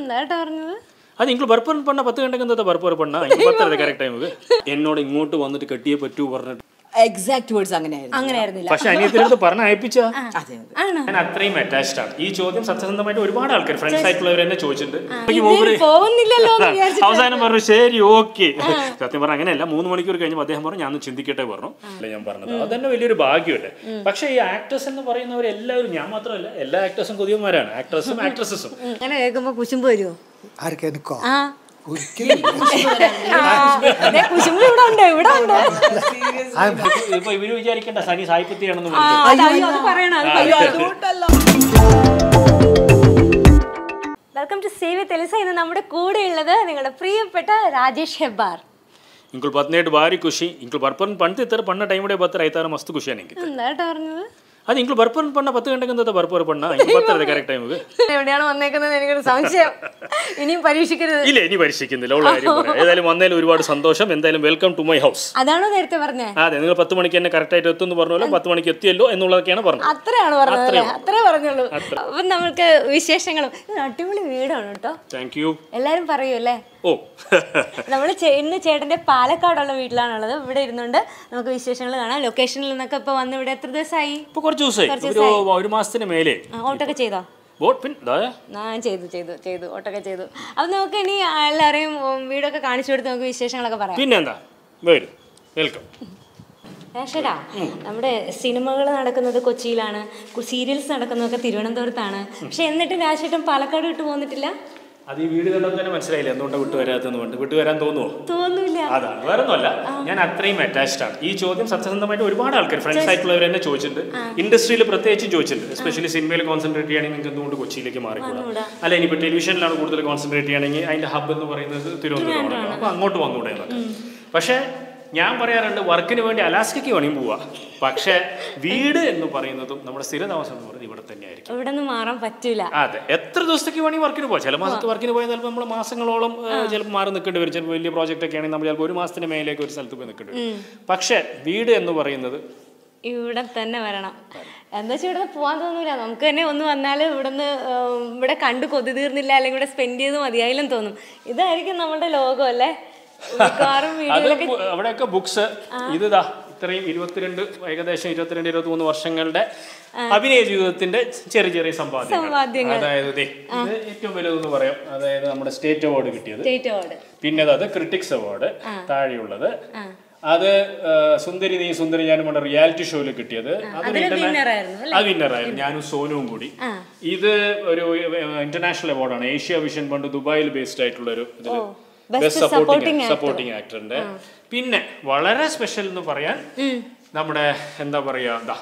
എന്താ കേട്ടോ പറഞ്ഞത് அது எங்களுக்கு பர்பன் பண்ண பத்து கண்டக்கு இந்த பர்பர் பண்ணா இங்க பத்தறது கரெக்ட் டைமுக்கு എന്നോട് ഇങ്ങോട്ട് വന്നിട്ട് കെട്ടിയേ പറ്റൂ പറഞ്ഞിട്ട് എക്സാക്ട് വേർഡ്സ് അങ്ങനെയായിരുന്നു അങ്ങനെയായിരുന്നില്ല പക്ഷെ അനിയത്തിനടുത്ത് പറഞ്ഞ അയപ്പിച്ച അതെ അതെ ആണോ ഞാൻ അത്രയും അറ്റാച്ച്ഡ് ആണ് ഈ ചോദ്യം സത്യസന്ധമായിട്ട് ഒരുപാട് ആൾക്കാർ ഫ്രണ്ട്സ് ആയിട്ടുള്ളവർ എന്നെ ചോദിച്ചിട്ടുണ്ട് എനിക്ക് ഇതിന് മൂപ്പര് പോകുന്നില്ലല്ലോ എന്ന് വിചാരിച്ചിട്ട് അവസാനം പറഞ്ഞു ശരി ഓക്കെ സത്യം പറഞ്ഞ അങ്ങനെയല്ല മൂന്ന് മണിക്കൂർ കഴിഞ്ഞപ്പോൾ അദ്ദേഹം പറഞ്ഞു ഞാൻ ഒന്ന് ചിന്തിക്കട്ടെ പറഞ്ഞു അല്ല ഞാൻ പറഞ്ഞത് അതന്നെ വലിയൊരു ഭാഗ്യമല്ലേ പക്ഷേ ഈ ആക്ടേഴ്സ് എന്ന് പറയുന്നവരെല്ലാവരും ഞാൻ മാത്രമല്ല എല്ലാ ആക്ടേഴ്സും കൊതിയന്മാരാണ് ആക്ട്രസും ആക്ട്രസസും അങ്ങനെ കേൾക്കുമ്പോ കുശുമ്പ് വരുമോ ആർക്ക് എനിക്കോ ആ ഒരിക്കലും ആ, ദേ കുശുമ്പ് ഇവിടെ ഉണ്ട് ഇവിടെ ഉണ്ട് ഇപ്പൊ ഇവര് വിചാരിക്കേണ്ട സനി സായിപ്പത്തിയാണെന്ന് ആ, പറഞ്ഞു അത് അയ്യോ, അത് പറയണം അത് പറയണം. വെൽക്കം ടു സേവ് തെലിസ ഇന്ന് നമ്മുടെ കൂടെ ഉള്ളത് നിങ്ങളുടെ പ്രിയപ്പെട്ട രാജേഷ് ഹെബ്ബാർ ಇಂಕುಲ್ ಪತ್ನೇಟ್ ಭಾರಿ ಖುಷಿ ಇಂಕುಲ್ ಬರ್ಪನ್ ಪಣ್ತಿತ್ತರ ಪಣ್ಣ ಟೈಮ್ ಬರ್ತಾರೆ ಆಯ್ತಾರ ಮಸ್ತ್ ಖುಷಿ ನನಗೆ എന്താ കേട്ടോ പറഞ്ഞത് ಅದು ಇಂಕುಲ್ ಬರ್ಪನ್ ಪಣ್ಣ ಪತ್ತು ಗಂಟೆಗೆ ಅಂತ ಬರ್ಪರ್ ಪಣ್ಣ ಇಂಕ್ ಬರ್ತಾರೆ ಕರೆಕ್ಟ್ ಟೈಮಿಗೆ എവിടെയാണ് വന്നേക്കുന്നത് എനിക്കൊരു സംശയം ഇനിയും പരീക്ഷിക്കരുത് ഇല്ല ഇനി പരീക്ഷിക്കുന്നില്ല ഉള്ള കാര്യം പറയാം ഏതായാലും വന്നതിൽ ഒരുപാട് സന്തോഷം എന്തായാലും വെൽക്കം ടു മൈ ഹൗസ് അതാണോ നേരത്തെ പറഞ്ഞേ അതെ നിങ്ങൾ പത്ത് മണിക്ക് തന്നെ കറക്റ്റ് ആയിട്ട് എത്തുമെന്ന് പറഞ്ഞല്ലോ പത്ത് മണിക്ക് എത്തിയല്ലോ എന്നുള്ളതൊക്കെയാണ് പറഞ്ഞത് അത്രയാണ് പറഞ്ഞത് അല്ലേ അത്രേ പറഞ്ഞുള്ളൂ അപ്പൊ നമുക്ക് വിശേഷങ്ങളും ഇത് അടിപൊളി വീടാണ് കേട്ടോ താങ്ക് യു എല്ലാരും പറയൂല്ലേ ഓ നമ്മൾ ഇന്ന് ചേട്ടന്റെ പാലക്കാടുള്ള വീട്ടിലാണുള്ളത് ഇവിടെ ഇരുന്നുകൊണ്ട് നമുക്ക് വിശേഷങ്ങൾ കാണാം ലൊക്കേഷനിൽ നിന്നൊക്കെ ഇപ്പൊ വന്ന് ഇവിടെ എത്ര ദിവസമായി ഇപ്പൊ കുറച്ച് ദിവസമായി ഒരു ഒരു മാസത്തിന് മേലെ ആ, ഓട്ടൊക്കെ ചെയ്തോ ബോട്ട് പിൻ ദാ ഞാൻ ചെയ്തു ചെയ്തു ചെയ്തു ഓട്ടൊക്കെ ചെയ്തു അപ്പൊ നമുക്ക് ഇനി എല്ലാവരെയും ഉം, വീടൊക്കെ കാണിച്ചു കൊടുത്ത് നമുക്ക് വിശേഷങ്ങളൊക്കെ പറയാം പിന്നെന്താ വരും വെൽക്കം രാഷേടാ നമ്മുടെ സിനിമകൾ നടക്കുന്നത് കൊച്ചിയിലാണ് സീരിയൽസ് നടക്കുന്നതൊക്കെ തിരുവനന്തപുരത്താണ് പക്ഷെ എന്നിട്ടും രാജേട്ടൻ പാലക്കാട് വിട്ടു പോന്നിട്ടില്ല അത് ഈ വീട് കണ്ടപ്പോൾ തന്നെ മനസ്സിലായില്ല എന്തുകൊണ്ട് വിട്ടു വരാത്തെന്ന് കൊണ്ട് വിട്ടു വരാൻ തോന്നുമോ തോന്നൂല അതാണ് വേറെ ഒന്നുമല്ല ഞാൻ അത്രയും അറ്റാച്ച്ഡ് ആണ് ഈ ചോദ്യം സത്യസന്ധമായിട്ട് ഒരുപാട് ആൾക്കാർ ഫ്രണ്ട്സ് ആയിട്ടുള്ളവർ എന്നെ ചോദിച്ചിട്ടുണ്ട് ഇൻഡസ്ട്രിയിൽ പ്രത്യേകിച്ചും ചോദിച്ചിട്ടുണ്ട് എസ്പെഷ്യലി സിനിമയിൽ കോൺസെൻട്രേറ്റ് ചെയ്യുകയാണെങ്കിൽ നിങ്ങൾക്ക് എന്തുകൊണ്ട് കൊച്ചിയിലേക്ക് മാറിക്കൂടാ അല്ല ഇനിയിപ്പോൾ ടെലിവിഷനിലാണ് കൂടുതൽ കോൺസെൻട്രേറ്റ് ചെയ്യുകയാണെങ്കിൽ അതിന്റെ ഹബ് എന്ന് പറയുന്നത് തിരുവനന്തപുരമാണ് അപ്പോൾ അങ്ങോട്ട് വന്നൂടെ എന്നൊക്കെ പക്ഷേ ഞാൻ പറയാറുണ്ട് വർക്കിന് വേണ്ടി അലാസ്കയ്ക്ക് വേണമെങ്കിൽ പോവാ പക്ഷേ വീട് എന്ന് പറയുന്നതും നമ്മുടെ സ്ഥിരതാമസം എന്ന് പറയുന്നത് ഇവിടെ തന്നെയായിരിക്കും ഇവിടെ നിന്ന് മാറാൻ പറ്റൂല അതെ എത്ര ദിവസത്തേക്ക് വേണമെങ്കിൽ വർക്കിന് പോകാം ചില മാസത്ത് വർക്കിന് പോയാൽ ചിലപ്പോൾ നമ്മൾ മാസങ്ങളോളം ചിലപ്പോൾ മാറി നിൽക്കേണ്ടി വരും ചിലപ്പോൾ വലിയ പ്രോജക്റ്റ് ഒക്കെ ആണെങ്കിൽ നമ്മൾ ചിലപ്പോൾ ഒരു മാസത്തിന് മേലേക്ക് ഒരു സ്ഥലത്ത് പോയി നിൽക്കേണ്ടി വരും പക്ഷേ വീട് എന്ന് പറയുന്നത് ഇവിടെ തന്നെ വരണം എന്താ വെച്ചാൽ ഇവിടെ പോകാൻ തോന്നൂല നമുക്ക് തന്നെ ഒന്ന് വന്നാൽ ഇവിടുന്ന് ഉം, ഇവിടെ കണ്ടു കൊതി തീർന്നില്ല അല്ലെങ്കിൽ ഇവിടെ സ്പെൻഡ് ചെയ്ത് മതിയായാലും തോന്നും ഇതായിരിക്കും നമ്മുടെ ലോകം അല്ലേ മിക്കവാറും അത് വീടുകളൊക്കെ ബു- അവിടെയൊക്കെ ബുക്സ് ഇത് ഇതാ ഇത്രയും ഇരുപത്തിരണ്ട് ഏകദേശം ഇരുപത്തിരണ്ട് ഇരുപത്തി മൂന്ന് വർഷങ്ങളുടെ അഭിനയ ജീവിതത്തിന്റെ ചെറിയ ചെറിയ സമ്പാദ്യങ്ങൾ സമ്പാദ്യങ്ങൾ. അതായത് ദേ, ഇത് ഏറ്റവും വലുതെന്ന് പറയാം അതായത് നമ്മുടെ സ്റ്റേറ്റ് അവാർഡ് കിട്ടിയത് സ്റ്റേറ്റ് അവാർഡ് പിന്നെ അത് ക്രിട്ടിക്സ് അവാർഡ് താഴെയുള്ളത് അത് ആ, സുന്ദരി നീ സുന്ദരി ഞാനും കൊണ്ട് റിയാലിറ്റി ഷോയിൽ കിട്ടിയത് അതൊരു അതില് interna- winner ആയിരുന്നു, അത് വിന്നറായിരുന്നു ഞാനും സോനുവും കൂടി ഇത് ഒരു ഇന്റർനാഷണൽ അവാർഡാണ് ഏഷ്യ വിഷൻ പണ്ട് ദുബായിൽ ബേസ്ഡ് ആയിട്ടുള്ള ഒരു ഇതില് Best best supporting supporting actor. Supporting ആക്ടറിന്റെ പിന്നെ വളരെ സ്പെഷ്യൽ എന്ന് പറയാൻ നമ്മുടെ എന്താ പറയാ എന്താ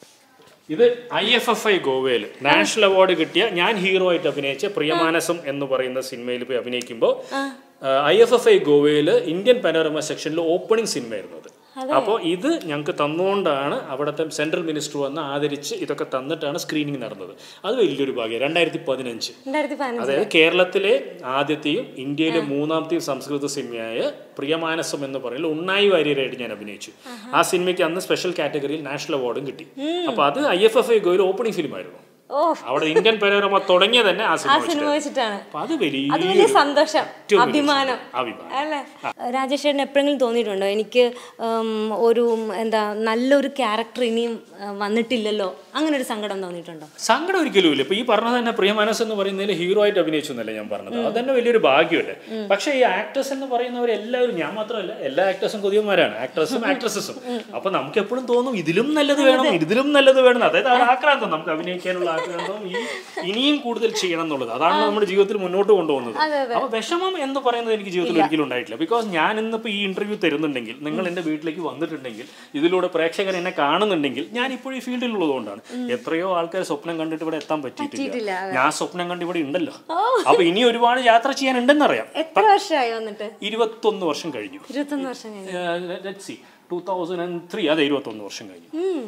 ഇത് ഐ എഫ് എഫ് ഐ ഗോവയിൽ നാഷണൽ അവാർഡ് കിട്ടിയ ഞാൻ ഹീറോ ആയിട്ട് അഭിനയിച്ച പ്രിയമാനസം എന്ന് പറയുന്ന സിനിമയിൽ പോയി അഭിനയിക്കുമ്പോൾ ഐ എഫ് എഫ് ഐ ഗോവയിൽ ഇന്ത്യൻ പനോരമ സെക്ഷനിൽ ഓപ്പണിംഗ് സിനിമയായിരുന്നു അത് അപ്പോൾ ഇത് ഞങ്ങൾക്ക് തന്നുകൊണ്ടാണ് അവിടുത്തെ സെൻട്രൽ മിനിസ്റ്റർ വന്ന് ആദരിച്ച് ഇതൊക്കെ തന്നിട്ടാണ് സ്ക്രീനിങ് നടന്നത് അത് വലിയൊരു ഭാഗ്യം രണ്ടായിരത്തി പതിനഞ്ച് രണ്ടായിരത്തി പതിനഞ്ച് അതായത് കേരളത്തിലെ ആദ്യത്തെയും ഇന്ത്യയിലെ മൂന്നാമത്തെയും സംസ്കൃത സിനിമയായ പ്രിയമാനസം എന്ന് പറയുന്നത് ഉണ്ണായി വാര്യരായിട്ട് ഞാൻ അഭിനയിച്ചു ആ സിനിമയ്ക്ക് അന്ന് സ്പെഷ്യൽ കാറ്റഗറിയിൽ നാഷണൽ അവാർഡും കിട്ടി അപ്പൊ അത് ഐ എഫ് എഫ് ഐ ഗോയിൽ ഓപ്പണിംഗ് ഫിലിമായിരുന്നു ഓ അവിടെ ഇന്ത്യൻ പനോരമ തുടങ്ങിയ തന്നെ ആ ആ സിനിമ സിനിമ വെച്ചിട്ടായിരുന്നു. വെച്ചിട്ടാണ് അപ്പൊ അത് വലിയ അത് വലിയ സന്തോഷം ഏറ്റവും വലിയ അഭിമാനം സന്തോഷം. അഭിമാനം. അല്ലേ രാജേഷ് ചേട്ടൻ എപ്പോഴെങ്കിലും തോന്നിയിട്ടുണ്ടോ എനിക്ക് ഉം, ഒരു ഉം, എന്താ നല്ലൊരു ക്യാരക്ടർ ഇനിയും ആ, വന്നിട്ടില്ലല്ലോ അങ്ങനെ ഒരു സങ്കടം തോന്നിയിട്ടുണ്ടോ സങ്കടം ഒരിക്കലും ഇല്ല ഇപ്പൊ ഈ പറഞ്ഞത് തന്നെ പ്രിയമാനസ് എന്ന് പറയുന്നതിൽ ഹീറോ ആയിട്ട് അഭിനയിച്ചു എന്നല്ലേ ഞാൻ പറഞ്ഞത് അത് തന്നെ വലിയൊരു ഭാഗ്യമല്ലേ പക്ഷേ ഈ ആക്ടേഴ്സ് എന്ന് പറയുന്നവരെല്ലാവരും ഞാൻ മാത്രമല്ല എല്ലാ ആക്ടേഴ്സും കൊതിയന്മാരാണ് ആക്ട്രസും ആക്ട്രസസും അപ്പൊ നമുക്ക് എപ്പോഴും തോന്നും ഇതിലും നല്ലത് വേണം ഇതിലും നല്ലത് വേണം അതായത് ആ ആക്രാന്തം നമുക്ക് അഭിനയിക്കാനുള്ള ആക്രാന്തം ഈ ഇനിയും കൂടുതൽ ചെയ്യണം എന്നുള്ളത് അതാണ് നമ്മുടെ ജീവിതത്തിൽ മുന്നോട്ട് കൊണ്ടുപോകുന്നത് അപ്പൊ വിഷമം എന്ന് പറയുന്നത് എനിക്ക് ജീവിതത്തിൽ ഒരിക്കലും ഉണ്ടായിട്ടില്ല ബിക്കോസ് ഞാൻ ഇന്നിപ്പോ ഈ ഇന്റർവ്യൂ തരുന്നുണ്ടെങ്കിൽ നിങ്ങൾ എന്റെ വീട്ടിലേക്ക് വന്നിട്ടുണ്ടെങ്കിൽ ഇതിലൂടെ പ്രേക്ഷകർ എന്നെ കാണുന്നുണ്ടെങ്കിൽ ഞാൻ ഇപ്പോഴും ഈ ഫീൽഡിൽ ഉള്ളതുകൊണ്ടാണ് എത്രയോ ആൾക്കാർ സ്വപ്നം കണ്ടിട്ട് ഇവിടെ എത്താൻ പറ്റിയിട്ടില്ല ഞാൻ സ്വപ്നം കണ്ട് ഇവിടെ ഉണ്ടല്ലോ അപ്പൊ ഇനി ഒരുപാട് യാത്ര ചെയ്യാനുണ്ടെന്നറിയാം എത്ര വർഷമായി വന്നിട്ട് ഇരുപത്തൊന്ന് വർഷം കഴിഞ്ഞു ഇരുപത്തൊന്ന് വർഷം കഴിഞ്ഞു ടൂ തൗസൻഡ് ആൻഡ് ത്രീ അതെ ഇരുപത്തൊന്ന് വർഷം കഴിഞ്ഞു ഉം.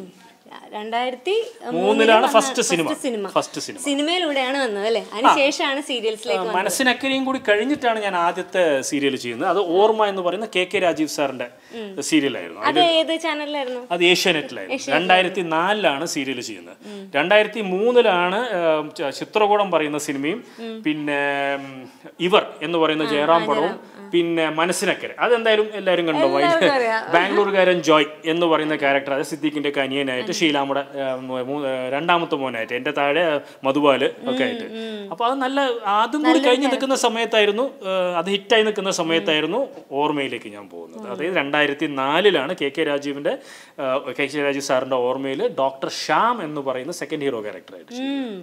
രണ്ടായിരത്തി മൂന്നിലാണ് വന്ന first cinema. Cinema First cinema. സിനിമയിലൂടെയാണ് വന്നത് അല്ലേ അതിനുശേഷമാണ് സീരിയൽസിലേക്ക് വന്നത് മനസ്സിനക്കരയും കൂടി കഴിഞ്ഞിട്ടാണ് ഞാൻ ആദ്യത്തെ സീരിയൽ ചെയ്യുന്നത് അത് ഓർമ്മ എന്ന് പറയുന്ന കെ കെ രാജീവ് സാറിന്റെ സീരിയലായിരുന്നു അത് ഏത് ചാനലിലായിരുന്നു അത് ഏഷ്യാനെറ്റിലായിരുന്നു രണ്ടായിരത്തി നാലിലാണ് സീരിയൽ ചെയ്യുന്നത് രണ്ടായിരത്തി മൂന്നിലാണ് ചിത്രകൂടം പറയുന്ന സിനിമയും പിന്നെ ഉം, ഇവർ എന്ന് പറയുന്ന ജയറാം പടവും പിന്നെ മനസ്സിനക്കരെ അതെന്തായാലും എല്ലാവരും കണ്ടോ ബാംഗ്ലൂരുകാരൻ ജോയ് എന്ന് പറയുന്ന ക്യാരക്ടർ അത് സിദ്ദീഖിന്റെ ഒക്കെ അനിയനായിട്ട് ഷീലാമുടെ ആ, മൂ- ആ, രണ്ടാമത്തെ മോനായിട്ട് എൻ്റെ താഴെ മധുബാല് ഒക്കെ ആയിട്ട് അപ്പൊ അത് നല്ല അതും കൂടി കഴിഞ്ഞ് നിൽക്കുന്ന സമയത്തായിരുന്നു ആ, അത് ഹിറ്റായി നിൽക്കുന്ന സമയത്തായിരുന്നു ഓർമ്മയിലേക്ക് ഞാൻ പോകുന്നത് അതായത് രണ്ടായിരത്തി നാലിലാണ് കെ കെ രാജീവിന്റെ ആ, കെ കെ രാജീവ് സാറിന്റെ ഓർമ്മയിൽ ഡോക്ടർ ശ്യാം എന്ന് പറയുന്ന സെക്കൻഡ് ഹീറോ ക്യാരക്ടറായിട്ട്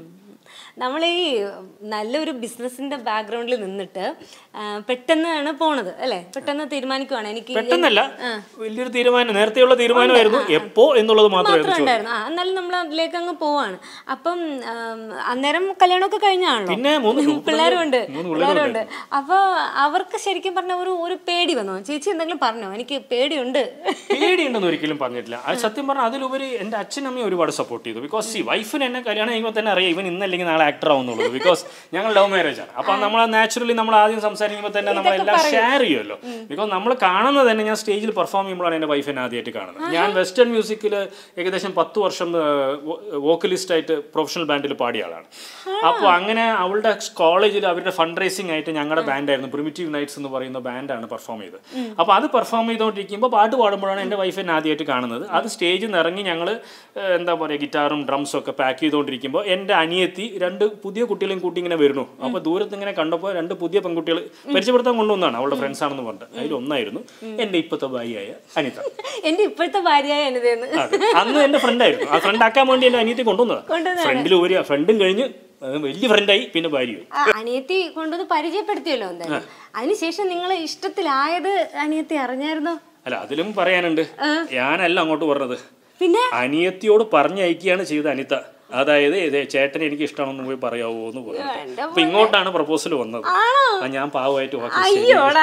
നമ്മൾ ഈ നല്ലൊരു ബിസിനസിന്റെ ബാക്ക്ഗ്രൗണ്ടിൽ നിന്നിട്ട് ആ, പെട്ടെന്നാണ് പോണത് അല്ലേ പെട്ടെന്ന് തീരുമാനിക്കുവാണ് എനിക്ക് പെട്ടെന്നല്ല വലിയൊരു തീരുമാനം നേരത്തെയുള്ള തീരുമാനമായിരുന്നു എപ്പോ എന്നുള്ളത് മാത്രമായിരുന്നു മാത്രം ചോദ്യം ഉണ്ടായിരുന്നു ആ എന്നാലും നമ്മൾ അതിലേക്ക് അങ്ങ് പോവാണ് അപ്പം ആം, അന്നേരം കല്യാണമൊക്കെ കഴിഞ്ഞാണല്ലോ പിന്നെ മൂന്ന് പിള്ളേരുണ്ട് മൂന്ന് പിള്ളേരുണ്ട് അപ്പൊ അവർക്ക് ശരിക്കും പറഞ്ഞ ഒരു ഒരു പേടി വന്നോ ചേച്ചി എന്തെങ്കിലും പറഞ്ഞോ എനിക്ക് പേടിയുണ്ട് പേടിയുണ്ടെന്ന് ഒരിക്കലും പറഞ്ഞിട്ടില്ല അത് സത്യം പറഞ്ഞാൽ അതിലുപരി എൻ്റെ അച്ഛനമ്മയും ഒരുപാട് സപ്പോർട്ട് ചെയ്തു ബിക്കോസ് സി വൈഫിന് എന്നെ കല്യാണം കഴിയുമ്പോൾ തന്നെ അറിയാം ഇവൻ ഇന്നല്ലെങ്കിൽ നാളെ ആക്ടർ ആവുന്നുള്ളത് ബിക്കോസ് ഞങ്ങൾ ലവ് മാരേജ് ആണ് അപ്പം നമ്മൾ നാച്ചുറലി നമ്മൾ ആദ്യം സംസാരിക്കുമ്പോൾ തന്നെ നമ്മളെല്ലാം ഷെയർ ചെയ്യുമല്ലോ ബിക്കോസ് നമ്മൾ കാണുന്നത് തന്നെ ഞാൻ സ്റ്റേജിൽ പെർഫോം ചെയ്യുമ്പോഴാണ് എൻ്റെ വൈഫിനെ ആദ്യമായിട്ട് കാണുന്നത് ഞാൻ വെസ്റ്റേൺ മ്യൂസിക്കിൽ ഏകദേശം പത്ത് വർഷം വോക്കലിസ്റ്റ് ആയിട്ട് പ്രൊഫഷണൽ ബാൻഡിൽ പാടിയ ആളാണ് അപ്പോൾ അങ്ങനെ അവളുടെ കോളേജിൽ അവരുടെ ഫണ്ട് റേസിംഗ് ആയിട്ട് ഞങ്ങളുടെ ബാൻഡായിരുന്നു പ്രിമിറ്റീവ് നൈറ്റ്സ് എന്ന് പറയുന്ന ബാൻഡാണ് പെർഫോം ചെയ്തത് അപ്പോൾ അത് പെർഫോം ചെയ്തുകൊണ്ടിരിക്കുമ്പോൾ പാട്ട് പാടുമ്പോഴാണ് എൻ്റെ വൈഫ് എന്നെ ആദ്യമായിട്ട് കാണുന്നത് അത് സ്റ്റേജിൽ നിന്ന് ഇറങ്ങി ഞങ്ങൾ എന്താ പറയുക ഗിറ്റാറും ഡ്രംസും ഒക്കെ പാക്ക് ചെയ്തുകൊണ്ടിരിക്കുമ്പോൾ എൻ്റെ അനിയത്തി രണ്ട് പുതിയ കുട്ടികളെയും കൂട്ടി ഇങ്ങനെ വരുന്നു അപ്പോൾ ദൂരത്ത് ഇങ്ങനെ കണ്ടപ്പോൾ രണ്ട് പുതിയ പെൺകുട്ടികൾ പരിചയപ്പെടുത്താൻ കൊണ്ടുവന്നാണ് അവളുടെ ഫ്രണ്ട്സ് ആണെന്ന് പറഞ്ഞിട്ട് അതിലൊന്നായിരുന്നു എൻ്റെ ഇപ്പോഴത്തെ ഭാര്യയായ അനിത എന്റെ ഇപ്പോഴത്തെ ഭാര്യയായ എനിതേന്ന് അതെ. അന്ന് എൻ്റെ ഫ്രണ്ടായിരുന്നു ആ ഫ്രണ്ട് ആക്കാൻ വേണ്ടി എൻ്റെ അനിയത്തി കൊണ്ടുവന്നതാണ് ഫ്രണ്ടിൽ ഒരു ഫ്രണ്ടും കഴിഞ്ഞ് അത് വലിയ ഫ്രണ്ടായി പിന്നെ ഭാര്യയായി ആ, അനിയത്തി കൊണ്ടുവന്ന് പരിചയപ്പെടുത്തിയല്ലോ എന്തായാലും അതിനുശേഷം നിങ്ങൾ ഇഷ്ടത്തിലായത് അനിയത്തി അറിഞ്ഞായിരുന്നോ അല്ല അതിലും പറയാനുണ്ട് ഞാനല്ല അങ്ങോട്ട് പറഞ്ഞത് പിന്നെ അനിയത്തിയോട് പറഞ്ഞയക്കുകയാണ് ചെയ്ത അനിത അതായത് ഇത് ചേട്ടനെ എനിക്ക് ഇഷ്ടമാണെന്ന് പോയി പറയാവോ എന്ന് പറഞ്ഞു അപ്പൊ ഇങ്ങോട്ടാണ് പ്രപ്പോസൽ വന്നത് ആ ഞാൻ പാവമായിട്ട് ഓക്കെ ശരി അയ്യോടാ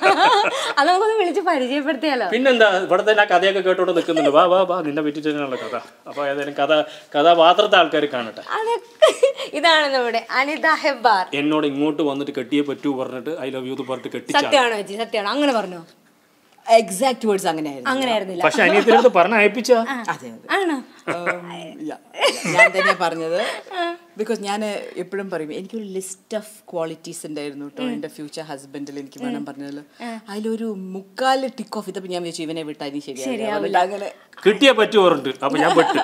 അത് നമുക്കൊന്ന് വിളിച്ച് പരിചയപ്പെടുത്തിയാലോ പിന്നെന്താ ഇവിടെ തന്നെ ആ കഥയൊക്കെ കേട്ടോണ്ട് നിൽക്കുന്നുണ്ട് വാ വാ വാ നിന്നെ പറ്റി തന്നെയുള്ള കഥ അപ്പൊ ഏതായാലും കഥ കഥാപാത്രത്തെ ആൾക്കാർ കാണട്ടെ അതൊക്കെ ഇതാണ് നമ്മുടെ അനിത ഹെബ്ബാർ എന്നോട് ഇങ്ങോട്ട് വന്നിട്ട് കെട്ടിയേ പറ്റൂ പറഞ്ഞിട്ട് ഐ ലവ് യു എന്ന് പറഞ്ഞിട്ട് കെട്ടിച്ച സത്യമാണോ ചേച്ചി സത്യമാണോ അങ്ങനെ പറഞ്ഞോ എക്സാക്ട് വേർഡ്സ് അങ്ങനെയായിരുന്നു അങ്ങനെ ആയിരുന്നില്ല പക്ഷെ അനിയത്തിന്റെ അടുത്ത് പറഞ്ഞ അയപ്പിച്ച അതെ അതെ ആണോ ഉം, yeah. ഞാൻ തന്നെ പറഞ്ഞത് ബിക്കോസ് ഞാൻ എപ്പോഴും പറയും എനിക്കൊരു ലിസ്റ്റ് ഓഫ് ക്വാളിറ്റീസ് ഉണ്ടായിരുന്നു കേട്ടോ എൻ്റെ ഫ്യൂച്ചർ ഹസ്ബൻഡിൽ എനിക്ക് വേണം പറഞ്ഞതിൽ അതിലൊരു മുക്കാല് ടിക്ക് ഓഫ് ഇതപ്പോൾ ഞാൻ വിചാരിച്ചു ഇവനെ വിട്ടാൽ ഇനി ശരിയാവില്ല അങ്ങനെ കിട്ടിയേ പറ്റൂ പറഞ്ഞിട്ട് അപ്പൊ ഞാൻ പെട്ടു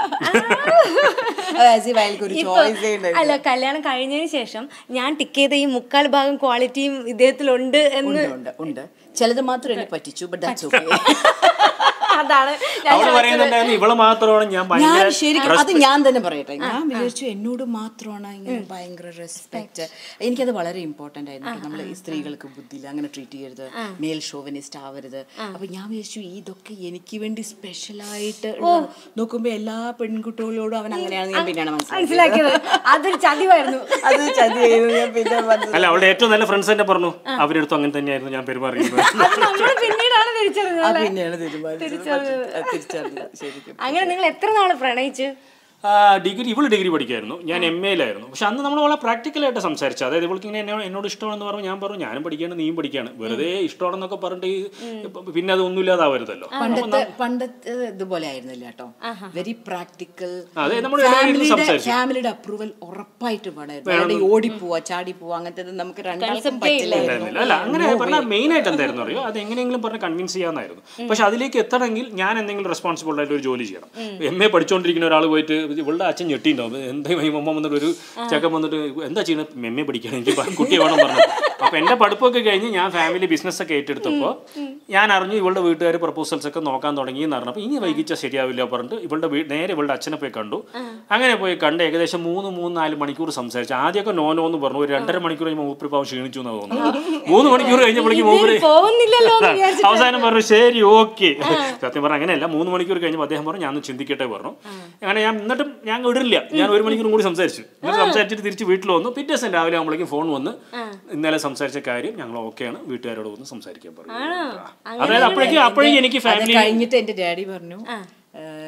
ആസ് ഇഫ് അയാൾക്ക് ഒരു ഇപ്പൊ- ചോയ്സേ ഉണ്ടായിരുന്നു അല്ല കല്യാണം കഴിഞ്ഞതിന് ശേഷം ഞാൻ ടിക്ക് ചെയ്ത ഈ മുക്കാൽ ഭാഗം ക്വാളിറ്റിയും ഇദ്ദേഹത്തിലുണ്ട് എന്ന് ഉണ്ട് ഉണ്ട് ഉണ്ട് ചിലത് മാത്രം എന്നെ പറ്റിച്ചു ബട്ട് ദാറ്റ്സ് ഓക്കെ അതാണ് അവള് പറയുന്നുണ്ടായിരുന്നു ഇവള് മാത്രമാണ് ഞാൻ ഞാൻ ഭയങ്കര ശരിക്കും അത് ഞാൻ തന്നെ പറയട്ടെ ഞാൻ വിചാരിച്ചു എന്നോട് മാത്രമാണ് ഇങ്ങനെ ഭയങ്കര റെസ്പെക്ട് എനിക്കത് വളരെ ഇമ്പോർട്ടന്റ് ആയിരുന്നു നമ്മൾ ഈ സ്ത്രീകൾക്ക് ബുദ്ധിയില്ല അങ്ങനെ ട്രീറ്റ് ചെയ്യരുത് മെയിൽ ഷോവനിസ്റ്റ് ആവരുത് അപ്പൊ ഞാൻ വിചാരിച്ചു ഇതൊക്കെ എനിക്ക് വേണ്ടി സ്പെഷ്യൽ ആയിട്ട് നോക്കുമ്പോ എല്ലാ പെൺകുട്ടികളോടും അവൻ അങ്ങനെയാണ് ഞാൻ പിന്നെയാണ് മനസ്സിലാക്കിയത് മനസ്സിലാക്കിയത് അതൊരു ചതിവായിരുന്നു അത് ചതി ചെയ്തു ഞാൻ പിന്നെ മനസ്സിലാക്കി. അല്ല അവളുടെ ഏറ്റവും നല്ല ഫ്രണ്ട്സ് തന്നെ പറഞ്ഞു അവരുടെ അടുത്തും അങ്ങനെ തന്നെയായിരുന്നു ഞാൻ പെരുമാറിയിരുന്നത് അത് നമ്മൾ പിന്നീടാണ് തിരിച്ചറിഞ്ഞത് ആ അല്ലേ? പിന്നെയാണ് തീരുമാനിച്ചത് പക്ഷേ, തിരിച്ചറിഞ്ഞത് ശരിക്കും അങ്ങനെ നിങ്ങൾ എത്ര നാള് പ്രണയിച്ചു ആ, ഡിഗ്രി ഇവള് ഡിഗ്രി പഠിക്കായിരുന്നു ഞാൻ എം എയിലായിരുന്നു പക്ഷെ അന്ന് നമ്മൾ വളരെ പ്രാക്ടിക്കലായിട്ട് സംസാരിച്ചു അതായത് ഇവൾക്ക് ഇങ്ങനെ എന്നോട് എന്നോട് ഇഷ്ടമാണെന്ന് പറഞ്ഞു ഞാൻ പറഞ്ഞു ഞാനും പഠിക്കുകയാണ് നീയും പഠിക്കുകയാണ് വെറുതെ ഇഷ്ടമാണെന്നൊക്കെ പറഞ്ഞിട്ട് ഈ ഇപ്പൊ പിന്നെ അത് ഒന്നുമില്ലാതാവരുതല്ലോ പണ്ടത്തെ പണ്ടത്തെ ഇതുപോലെ ആയിരുന്നില്ല കേട്ടോ വെരി പ്രാക്ടിക്കൽ അതെ, നമ്മൾ എല്ലാവരും ഇരുന്ന് ഫാമിലിയുടെ സംസാരിച്ചു. ഫാമിലിയുടെ അപ്രൂവൽ ഉറപ്പായിട്ട് വേണമായിരുന്നു അല്ലാതെ ഈ ഓടിപ്പോവാ ചാടിപ്പോവാ അങ്ങനത്തെ നമുക്ക് രണ്ടാൾക്കും പറ്റില്ലായിരുന്നു ഉണ്ടായിരുന്നില്ല അല്ല അങ്ങനെ പറഞ്ഞാൽ മെയിൻ ആയിട്ട് എന്തായിരുന്നു അറിയോ അത് എങ്ങനെയെങ്കിലും പറഞ്ഞ് കൺവിൻസ് ചെയ്യാന്നായിരുന്നു പക്ഷെ അതിലേക്ക് എത്തണമെങ്കിൽ ഞാൻ എന്തെങ്കിലും റെസ്പോൺസിബിൾ ആയിട്ട് ഒരു ജോലി ചെയ്യണം എം എ പഠിച്ചുകൊണ്ടിരിക്കുന്ന ഒരാൾ പോയിട്ട് ഇവളുടെ അച്ഛൻ ഞെട്ടിണ്ടാവും എന്താ ഈ മമ്മ വന്നിട്ട് ഒരു ചെക്കൻ വന്നിട്ട് എന്താ ചെയ്യുന്നത് എം എ പഠിക്കണം എനിക്ക് പ- കുട്ടിയെ വേണം പറഞ്ഞു അപ്പൊ എന്റെ പഠിപ്പൊക്കെ കഴിഞ്ഞ് ഞാൻ ഫാമിലി ബിസിനസ് ഒക്കെ ഏറ്റെടുത്തപ്പോൾ ഞാൻ അറിഞ്ഞു ഇവളുടെ വീട്ടുകാർ പ്രപ്പോസൽസ് ഒക്കെ നോക്കാൻ തുടങ്ങി എന്ന് പറഞ്ഞപ്പോൾ ഇനി വൈകിച്ചാൽ ശരിയാവില്ല പറഞ്ഞിട്ട് ഇവളുടെ വീ- നേരെ ഇവളുടെ അച്ഛനെ പോയി കണ്ടു അങ്ങനെ പോയി കണ്ട് ഏകദേശം മൂന്ന് മൂന്ന് നാല് മണിക്കൂർ സംസാരിച്ചു ആദ്യമൊക്കെ നോ നോ എന്ന് പറഞ്ഞു ഒരു രണ്ടര മണിക്കൂർ കഴിയുമ്പോൾ മൂപ്പര് പാവം ക്ഷീണിച്ചു എന്നാണ് തോന്നുന്നത് മൂന്ന് മണിക്കൂർ കഴിഞ്ഞപ്പോഴേക്കും മൂപ്പര് പോകുന്നില്ലല്ലോ എന്ന് വിചാരിച്ചിട്ട് അവസാനം പറഞ്ഞു ശരി ഓക്കെ സത്യം പറഞ്ഞ അങ്ങനെയല്ല മൂന്ന് മണിക്കൂർ കഴിഞ്ഞപ്പോൾ അദ്ദേഹം പറഞ്ഞു ഞാൻ ഒന്ന് ചിന്തിക്കട്ടെ പറഞ്ഞു അങ്ങനെ ഞാൻ എന്നിട്ടും ഞാൻ വിടില്ല ഞാൻ ഒരു മണിക്കൂർ കൂടി സംസാരിച്ചു എന്നിട്ട് സംസാരിച്ചിട്ട് തിരിച്ച് വീട്ടിൽ വന്നു പിറ്റേ ദിവസം രാവിലെ ആകുമ്പോഴേക്കും ഫോൺ വന്ന് ഇന്നലെ സംസാരിച്ച കാര്യം ഞങ്ങൾ ഓക്കെയാണ് വീട്ടുകാരോട് ഒന്ന് സംസാരിക്കാൻ പറഞ്ഞു അതായത് അപ്പോഴേക്കും അപ്പോഴേക്കും എനിക്ക് അത് ഫാമിലി കഴിഞ്ഞിട്ട് എന്റെ ഡാഡി പറഞ്ഞു "ഏഹ്,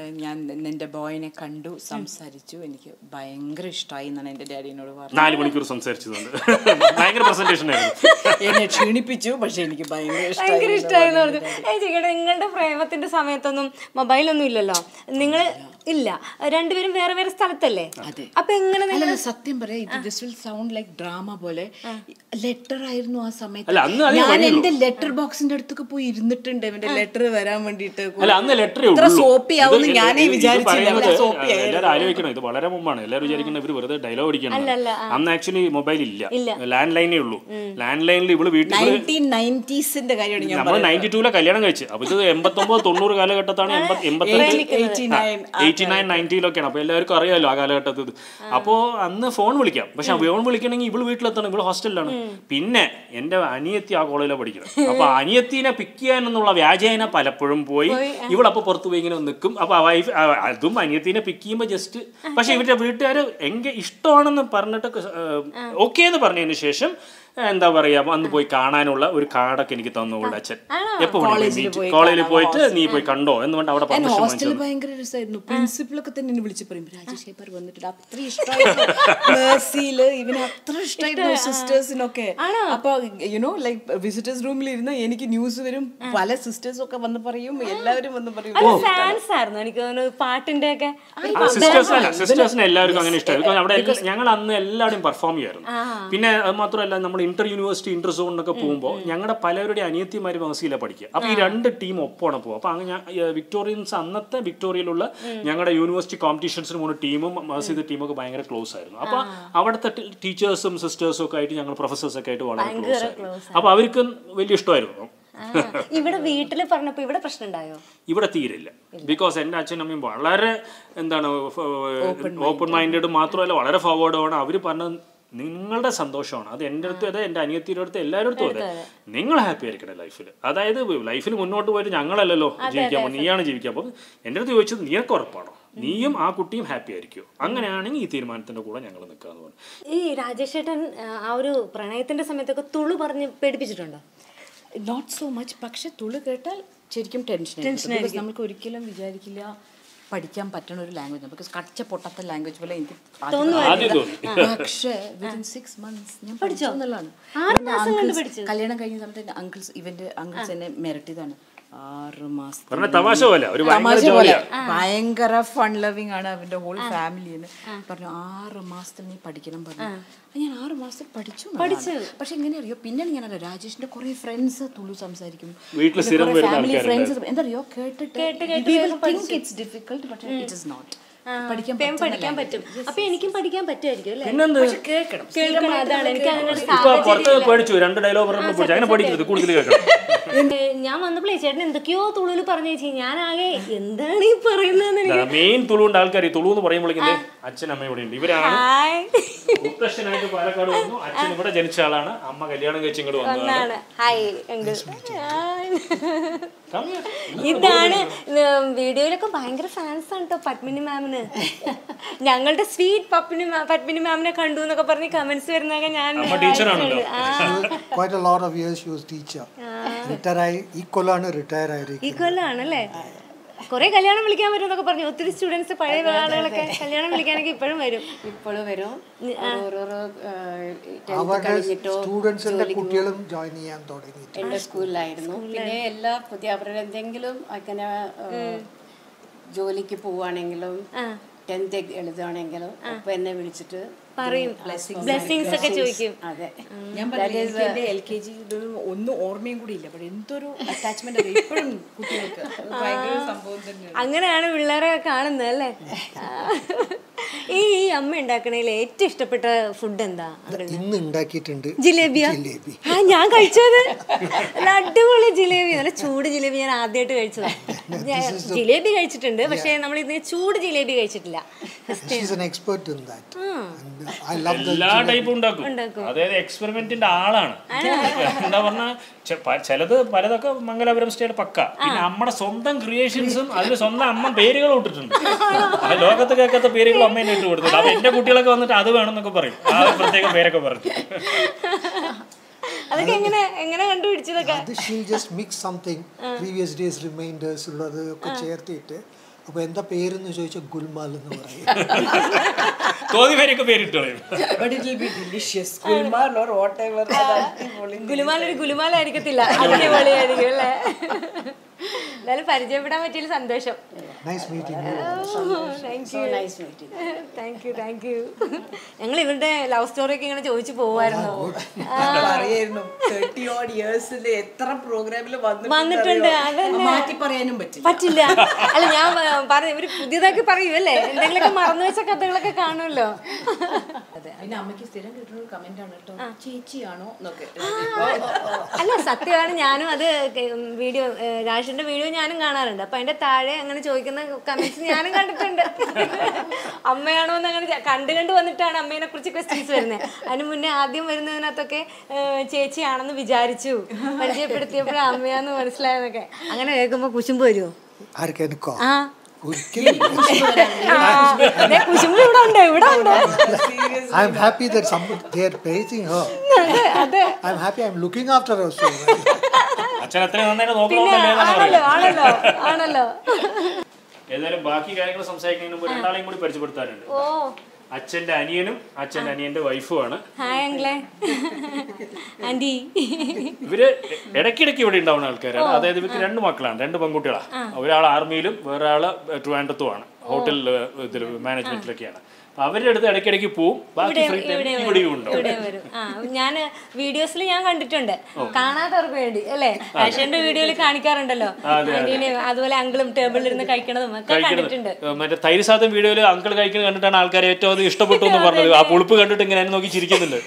ഞാൻ എൻ്റെ ബോയിനെ കണ്ടു സംസാരിച്ചു എനിക്ക് ഭയങ്കര ഇഷ്ടമായി എന്നാണ് എൻ്റെ ഡാഡിനോട് പറഞ്ഞത് നാല് മണിക്കൂർ സംസാരിച്ചതുകൊണ്ട് ഭയങ്കര പ്രസന്റേഷൻ ആയിരുന്നു എന്നെ ക്ഷീണിപ്പിച്ചു പക്ഷെ എനിക്ക് ഭയങ്കര ഭയങ്കര ഇഷ്ടമായി ഇഷ്ടമായെന്ന് പറഞ്ഞു ഏ ചേട്ടാ നിങ്ങളുടെ പ്രേമത്തിന്റെ സമയത്തൊന്നും മൊബൈലൊന്നും ഇല്ലല്ലോ നിങ്ങൾ ഇല്ല രണ്ടുപേരും വേറെ വേറെ സ്ഥലത്തല്ലേ അതെ. അപ്പൊ എങ്ങനെ നിങ്ങൾ അല്ല സത്യം പറയാം ഇത് this will sound like drama പോലെ ലെറ്റർ ആയിരുന്നു ആ സമയത്ത് അല്ല, അന്ന് അതേ ഞാൻ വഴിയുള്ളൂ. എന്റെ ലെറ്റർ ബോക്സിന്റെ അടുത്തൊക്കെ പോയി ഇരുന്നിട്ടുണ്ട് ഇവന്റെ ലെറ്റർ വരാൻ വേണ്ടിട്ട് അല്ല അന്ന് ലെറ്ററേ ഇത്ര ഉള്ളൂ സോപ്പി ഇത് ആവുമെന്ന് ഇത് ഞാനേ ഇത് വിചാരിച്ചില്ല. പറയുന്നത് ഇവിടെ സോപ്പി എല്ലാവരും ആലോചിക്കണം ഇത് വളരെ മുമ്പാണ് എല്ലാവരും വിചാരിക്കുന്നത് ഇവര് വെറുതെ ഡയലോഗ് അടിക്കണം അല്ലല്ല, അന്ന് ആക്ച്വലി മൊബൈൽ ഇല്ല ലാൻഡ് ലൈനേ ഉള്ളൂ ലാൻഡ് ലൈനിൽ ഇവള് വീട്ടിൽ ഇവള് നയൻറ്റീൻ നയൻറ്റീസിന്റെ കാര്യമാണ് ഞാൻ നമ്മൾ നയൻറ്റി ടൂലെ കല്യാണം കഴിച്ചു അപ്പൊ ഇത് എൺപത്തൊമ്പത് തൊണ്ണൂറ് കാലഘട്ടത്താണ് എൺപത്തി എയ്റ്റി നയൻ നയൻറ്റിയിലൊക്കെയാണ് അപ്പൊ എല്ലാവർക്കും അറിയാമല്ലോ ആ കാലഘട്ടത്തിൽ ഇത്. അപ്പോ അന്ന് ഫോൺ വിളിക്കാം പക്ഷെ ഫോൺ വിളിക്കണമെങ്കിൽ ഇവള് വീട്ടിലെത്തണം ഇവള് ഹോസ്റ്റലിലാണ് പിന്നെ എന്റെ അനിയത്തി ആ കോളേജിലാണ് പഠിക്കണം അപ്പൊ അനിയത്തിനെ പിക്ക് ചെയ്യാനെന്നുള്ള വ്യാജേന പലപ്പോഴും പോയി ഇവളപ്പോ പുറത്ത് പോയി ഇങ്ങനെ നിൽക്കും അപ്പൊ ആ വൈഫ് അതും അനിയത്തിനെ പിക്ക് ചെയ്യുമ്പോൾ ജസ്റ്റ് പക്ഷെ ഇവരുടെ വീട്ടുകാർ എങ്കിൽ ഇഷ്ടമാണെന്ന് പറഞ്ഞിട്ട് ഓക്കെ എന്ന് പറഞ്ഞതിന് ശേഷം എന്താ പറയാ അന്ന് പോയി കാണാനുള്ള ഒരു കാർഡൊക്കെ എനിക്ക് തന്നു അവളുടെ അച്ഛൻ എപ്പോ കോളേജിൽ പോയിട്ട് നീ പോയി കണ്ടോ എന്ന് പറഞ്ഞിട്ട് അവിടെ പെർമിഷൻ വാങ്ങിച്ചു ഹോസ്റ്റലിൽ ഭയങ്കര രസമായിരുന്നു പ്രിൻസിപ്പളൊക്കെ തന്നെ എന്നെ വിളിച്ച് പറയും രാജേഷ് ഹേപ്പർ വന്നിട്ടുണ്ട് അത്ര ഇഷ്ടമായിരുന്നു മേഴ്സിയില് ഇവന് അത്ര ഇഷ്ടമായിരുന്നു സിസ്റ്റേഴ്സിനൊക്കെ അപ്പൊ യുനോ ലൈക്ക് വിസിറ്റേഴ്സ് റൂമിൽ ഇരുന്ന് എനിക്ക് ന്യൂസ് വരും പല സിസ്റ്റേഴ്സും ഒക്കെ വന്ന് പറയും എല്ലാവരും വന്ന് പറയും ഫാൻസ് ആയിരുന്നു എനിക്ക് തോന്നുന്നു പാട്ടിന്റെ ഒക്കെ സിസ്റ്റേഴ്സ് അല്ല സിസ്റ്റേഴ്സിന് എല്ലാവർക്കും അങ്ങനെ ഇഷ്ടമായി ബിക്കോസ് അവിടെ എല്ലാ- ഞങ്ങൾ അന്ന് എല്ലാവരും പെർഫോം ചെയ്യായിരുന്നു പിന്നെ അത് മാത്രമല്ല നമ്മൾ ഇന്റർ യൂണിവേഴ്സിറ്റി ഇന്റർ സോണിനൊക്കെ പോകുമ്പോൾ ഞങ്ങളുടെ പലരുടെ അനിയത്തിമാർ മേഴ്സിയിലാണ് പഠിക്കുക അപ്പോൾ ഈ രണ്ട് ടീം ഒപ്പമാണ് പോകും അപ്പോൾ അങ്ങനെ വിക്ടോറിയൻസ് അന്നത്തെ വിക്ടോറിയയിലുള്ള ഞങ്ങളുടെ യൂണിവേഴ്സിറ്റി കോമ്പറ്റീഷൻസിന് പോകുന്ന ടീമും മേഴ്സിയുടെ ടീമൊക്കെ ഭയങ്കര ക്ലോസ് ആയിരുന്നു അപ്പോൾ അവിടുത്തെ ടീച്ചേഴ്സും സിസ്റ്റേഴ്സും ഒക്കെ ആയിട്ട് ഞങ്ങൾ പ്രൊഫസേഴ്സ് ഒക്കെ ആയിട്ട് വളരെ ക്ലോസ് ആയിരുന്നു അപ്പോൾ അവർക്ക് വലിയ ഇഷ്ടമായിരുന്നു ആ, ഇവിടെ വീട്ടില് പറഞ്ഞപ്പോ ഇവിടെ പ്രശ്നം ഉണ്ടായോ ഇവിടെ തീരില്ല ബിക്കോസ് എൻ്റെ അച്ഛനും അമ്മയും വളരെ എന്താണ് ഓപ്പൺ മൈൻഡഡ് മാത്രമല്ല വളരെ ഫോർവേഡാണ് അവർ പറഞ്ഞത് നിങ്ങളുടെ സന്തോഷമാണ് അത് എൻ്റെ അടുത്തും അതെ എൻ്റെ അനിയത്തിയുടെ അടുത്ത് എല്ലാവരുടെ അടുത്തും അതെ നിങ്ങൾ ഹാപ്പി ആയിരിക്കണം ലൈഫിൽ അതായത് ലൈഫിൽ മുന്നോട്ട് പോയിട്ട് ഞങ്ങളല്ലല്ലോ ജീവിക്കാൻ പോകുന്നത് നീയാണ് ജീവിക്കാൻ പോകുന്നത് എൻ്റെ അടുത്ത് ചോദിച്ചത് നിനക്ക് ഉറപ്പാണോ നീയും ആ കുട്ടിയും ഹാപ്പി ആയിരിക്കുമോ അങ്ങനെയാണെങ്കിൽ ഈ തീരുമാനത്തിൻ്റെ കൂടെ ഞങ്ങൾ നിൽക്കാന്ന് പറഞ്ഞു ഈ രാജേഷ് ചേട്ടൻ ആ, ആ ഒരു പ്രണയത്തിന്റെ സമയത്തൊക്കെ തുളു പറഞ്ഞ് പേടിപ്പിച്ചിട്ടുണ്ടോ നോട്ട് സോ മച്ച് പക്ഷെ തുളി കേട്ടാൽ ശരിക്കും ടെൻഷൻ നമുക്ക് ഒരിക്കലും വിചാരിക്കില്ല പഠിക്കാൻ പറ്റുന്ന ഒരു ലാംഗ്വേജ് ബിക്കോസ് കച്ച പൊട്ടത്ത ലാംഗ്വേജ് പോലെ എനിക്ക് ആദ്യം തോന്നി പക്ഷേ വിതിൻ സിക്സ് മന്ത്സ് ഞാൻ പഠിച്ചു എന്നുള്ളതാണ് ആറ് എൻ്റെ മാസം കൊണ്ട് uncles- പഠിച്ചു. കല്യാണം കഴിഞ്ഞ സമയത്ത് എൻ്റെ അങ്കിൾസ് ഇവന്റെ അങ്കിൾസ് എന്നെ മിരട്ടിയതാണ് ആറ് മാസം പറഞ്ഞ തമാശ പോലെ ഒരു ഭയങ്കര തമാശ പോലെ ജോലിയാണ് ഭയങ്കര ഫൺ ലവിങ് ആണ് അവന്റെ ഹോൾ ഫാമിലിന്ന് പറഞ്ഞു ആറ് മാസത്തിൽ നീ പഠിക്കണം പറഞ്ഞു അപ്പൊ ഞാൻ ആറ് മാസത്തിൽ പഠിച്ചു പഠിച്ചു പക്ഷെ എങ്ങനെ അറിയോ പിന്നെയാണ് ഞാൻ അറിയാം രാജേഷിന്റെ കുറെ ഫ്രണ്ട്സ് തുളു സംസാരിക്കും വീട്ടിൽ സ്ഥിരം വരുന്ന ഫാമിലി ആൾക്കാരുണ്ട് ഫ്രണ്ട്സ് എന്താ അറിയോ കേട്ടിട്ട് തിങ്ക് ഇറ്റ്സ് ഡിഫിക്കൽട്ട് പക്ഷേ ഇറ്റ് ഇസ് നോട്ട് പഠിക്കാൻ വേഗം പറ്റുന്ന പഠിക്കാൻ പറ്റും അപ്പൊ എനിക്കും പഠിക്കാൻ പറ്റുമായിരിക്കും അല്ലേ പിന്നെന്ത് കേൾക്കണം കേൾക്കണം അതാണ് എനിക്ക് അങ്ങനെ ഒരു ഇപ്പൊ പുറത്ത് പേടിച്ചു രണ്ട് ഡയലോഗ് പറഞ്ഞപ്പോൾ പഠിച്ചു അങ്ങനെ പഠിക്കരുത് കൂടുതൽ കേൾക്കണം ഏ, ഞാൻ വന്നപ്പോഴേ ചേട്ടൻ എന്തൊക്കെയോ തുളുവിൽ പറഞ്ഞു ചേച്ചി ഞാൻ ആകെ എന്താണ് ഈ പറയുന്നതെന്ന് എനിക്ക് മെയിൻ തുളുണ്ട് ആൾക്കാർ ഈ തുളു എന്ന് പറയുമ്പോഴേക്കും അച്ഛൻ അമ്മ ഇവിടെ ഉണ്ട് ഇവരാണ് ഹായ് മുത്തശ്ശനായിട്ട് പാലക്കാട് വന്നു അച്ഛൻ ഇവിടെ ജനിച്ച ആളാണ് അമ്മ കല്യാണം കഴിച്ച് ഇങ്ങോട്ട് വന്നതാണ് ഒന്നാണ് ഹായ് അങ്കിൾ Come here. ഇതാണ് വീഡിയോയിലൊക്കെ ഭയങ്കര ഫാൻസ് ആണ് കേട്ടോ പത്മിനി മാമിന് ഞങ്ങളുടെ സ്വീറ്റ് പത്മിനി മാ- പത്മിനി മാമിനെ കണ്ടു എന്നൊക്കെ പറഞ്ഞ് കമന്റ്സ് വരുന്നതൊക്കെ ഞാൻ അമ്മ ടീച്ചറാണല്ലോ ആ quite a lot of years she was teacher retire ആയി ഈ കൊല്ലാണ് റിട്ടയർ ആയിരിക്കും ഈ കൊല്ലാണല്ലേ കുറെ കല്യാണം വിളിക്കാൻ വരും എന്നൊക്കെ പറഞ്ഞു ഒത്തിരി സ്റ്റുഡൻസ് പഴയ ആളുകളൊക്കെ കല്യാണം വിളിക്കാനൊക്കെ ഇപ്പോഴും വരും ഇപ്പോഴും വരും ഓരോരോ ടെൻത്ത് അവരുടെ കഴിഞ്ഞിട്ടോ സ്റ്റുഡൻസിന്റെ കുട്ടികളും ജോയിൻ ചെയ്യാൻ തുടങ്ങി എൻ്റെ സ്കൂളിലായിരുന്നു പിന്നെ എല്ലാ പുതിയ അവരുടെ എന്തെങ്കിലും അങ്ങനെ ആ, ജോലിക്ക് പോവുകയാണെങ്കിലും ടെൻത്ത് എഴുതുകയാണെങ്കിലും അപ്പൊ എന്നെ വിളിച്ചിട്ട് പറയും ബ്ലെസ്സിങ്സ് ഒക്കെ ചോദിക്കും അതെ ഞാൻ പറഞ്ഞു എനിക്ക് എന്റെ എൽ കെ ജി ഒന്നും ഓർമ്മയും കൂടി ഇല്ല പക്ഷെ എന്തൊരു അറ്റാച്ച്മെന്റ് അറിയാം ഇപ്പോഴും കുട്ടികൾക്ക് അത് ഭയങ്കര സംഭവം തന്നെയാണ് അങ്ങനെയാണ് പിള്ളേരെ കാണുന്നത് അല്ലേ ഈ ഈ അമ്മ ഉണ്ടാക്കണതിൽ ഏറ്റവും ഇഷ്ടപ്പെട്ട ഫുഡ് എന്താ ഇന്ന് ഉണ്ടാക്കിയിട്ടുണ്ട് ജിലേബിയാ ജിലേബി ആ ഞാൻ കഴിച്ചത് നല്ല അടിപൊളി ജിലേബി നല്ല ചൂട് ജിലേബി ഞാൻ ആദ്യമായിട്ട് കഴിച്ചതാ ഞാൻ ജിലേബി കഴിച്ചിട്ടുണ്ട് പക്ഷേ നമ്മൾ ഇതിന് ചൂട് ജിലേബി കഴിച്ചിട്ടില്ല she's an expert in that I love the എല്ലാ ടൈപ്പും ഉണ്ടാക്കും അതായത് എക്സ്പെരിമെന്റിന്റെ ആളാണ് എന്താ പറഞ്ഞ ചിലത് പലതൊക്കെ മംഗലാപുരം സ്റ്റേറ്റ് പക്ക പിന്നെ നമ്മുടെ സ്വന്തം ക്രിയേഷൻസും അതിന് സ്വന്തം അമ്മ പേരുകൾ ഇട്ടിട്ടുണ്ട് ആ ലോകത്ത് കേൾക്കാത്ത പേരുകൾ അമ്മേനെ ഇട്ട് കൊടുത്തിട്ടുണ്ട് അപ്പൊ എന്റെ കുട്ടികളൊക്കെ വന്നിട്ട് അത് വേണമെന്നൊക്കെ പറയും ആ പ്രത്യേക പേരൊക്കെ പറഞ്ഞു അതൊക്കെ എങ്ങനെ എങ്ങനെ കണ്ടുപിടിച്ചതൊക്കെ അത് she'll just mix something previous days remainders ഉള്ളത് ഒക്കെ ചേർത്തിട്ട് അപ്പോൾ എന്താ പേരെന്ന് ചോദിച്ചാൽ ഗുൽമാൽ എന്ന് പറയും തോന്നിമാരൊക്കെ പേരിട്ട് കളയും but it will be delicious ഗുൽമാർ ഓർ വാട്ട് എവർ ഗുലുമാൽ ഒരു ഗുലുമാലായിരിക്കത്തില്ല അടിപൊളിയായിരിക്കും അല്ലേ എന്തായാലും പരിചയപ്പെടാൻ പറ്റിയൊരു സന്തോഷം nice meeting you thank you nice meeting thank you thank you ഞങ്ങൾ ഇവരുടെ ലവ് സ്റ്റോറി ഒക്കെ ഇങ്ങനെ ചോദിച്ചു പോവായിരുന്നു പറയായിരുന്നു തേർട്ടി ഓഡ് ഇയേഴ്സിൽ എത്ര പ്രോഗ്രാമിൽ വന്നിട്ടുണ്ട്, അതന്നെ. മാറ്റി പറയാനും പറ്റില്ല പറ്റില്ല അല്ല ഞാൻ പ- പറഞ്ഞു ഇവര് പുതിയതാക്കി പറയൂ അല്ലേ എന്തെങ്കിലുമൊക്കെ മറന്നു വെച്ച കഥകളൊക്കെ കാണുമല്ലോ അതെ പിന്നെ അമ്മയ്ക്ക് സ്ഥിരം കിട്ടുന്ന ഒരു കമന്റ് ആണ് കേട്ടോ ചേച്ചിയാണോ എന്നൊക്കെ അല്ല സത്യമാണ് ഞാനും അത് വീഡിയോ രാഷിന്റെ വീഡിയോ ഞാനും കാണാറുണ്ട് അപ്പൊ അതിന്റെ താഴെ അങ്ങനെ ചോദിക്കുന്ന കമന്റ്സ് ഞാനും കണ്ടിട്ടുണ്ട് അമ്മയാണോ എന്ന് അങ്ങനെ ചെ- കണ്ട് കണ്ട് വന്നിട്ടാണ് അമ്മേനെ കുറിച്ച് ക്വസ്റ്റ്യൻസ് വരുന്നത് അതിന് മുന്നേ ആദ്യം വരുന്നതിനകത്തൊക്കെ ഏഹ്, ചേച്ചിയാണെന്ന് വിചാരിച്ചു പരിചയപ്പെടുത്തിയപ്പോഴാണ് അമ്മയാന്ന് മനസ്സിലായെന്നൊക്കെ അങ്ങനെ കേൾക്കുമ്പോ കുശുമ്പ് വരുമോ ആർക്ക് എനിക്കോ ആ ഒരിക്കലും ആ, ദേ കുശുമ്പ് ഇവിടെ ഉണ്ട് ഇവിടെ ഉണ്ട് I'm happy that some they are praising her അതെ അതെ I'm happy I'm looking after her so അച്ഛൻ അത്രയും നന്നായിട്ട് പിന്നെ നോക്കണമെന്നല്ലേ ആണല്ലോ ആണല്ലോ ആണല്ലോ ഏതായാലും ബാക്കി കാര്യങ്ങൾ സംസാരിക്കുന്നതിന് മുമ്പ് രണ്ടാളെയും കൂടി പരിചയപ്പെടുത്താനുണ്ട് ഓ അച്ഛന്റെ അനിയനും അച്ഛന്റെ അനിയന്റെ വൈഫുമാണ് ഹായ് അങ്കിളെ ആന്റി ഇവര് ഇടയ്ക്കിടയ്ക്ക് ഇവിടെ ഉണ്ടാവുന്ന ആൾക്കാരാണ് അതായത് ഇവർക്ക് രണ്ട് മക്കളാണ് രണ്ട് പെൺകുട്ടികളാണ് ഒരാൾ ആർമിയിലും വേറൊരാള് ട്രിവാൻഡ്രത്തുമാണ് ഹോട്ടൽ ഇതിൽ മാനേജ്മെന്റിലൊക്കെയാണ് അപ്പൊ അവരുടെ അടുത്ത് ഇടയ്ക്കിടയ്ക്ക് പോവും ബാക്കി ഫ്രീ ടൈം ഇവിടെയും ഉണ്ടാവും ഇവിടെ വരും ആ ഞാൻ വീഡിയോസിൽ ഞാൻ കണ്ടിട്ടുണ്ട് കാണാത്തവർക്ക് വേണ്ടി അല്ലേ ആഷ്യന്റെ വീഡിയോയിൽ കാണിക്കാറുണ്ടല്ലോ ആന്റീനെ അതുപോലെ അങ്കിളും ടേബിളിൽ ഇരുന്ന് കഴിക്കണതും ഒക്കെ കണ്ടിട്ടുണ്ട് ഏഹ് മറ്റേ തൈര് സാധനം വീഡിയോയിൽ അങ്കിൾ കഴിക്കുന്നത് കണ്ടിട്ടാണ് ആൾക്കാർ ഏറ്റവും അധികം ഇഷ്ടപ്പെട്ടു എന്ന് പറഞ്ഞത് ആ പുളിപ്പ് കണ്ടിട്ട് ഇങ്ങനെ എന്നെ നോക്കി ചിരിക്കുന്നുണ്ട്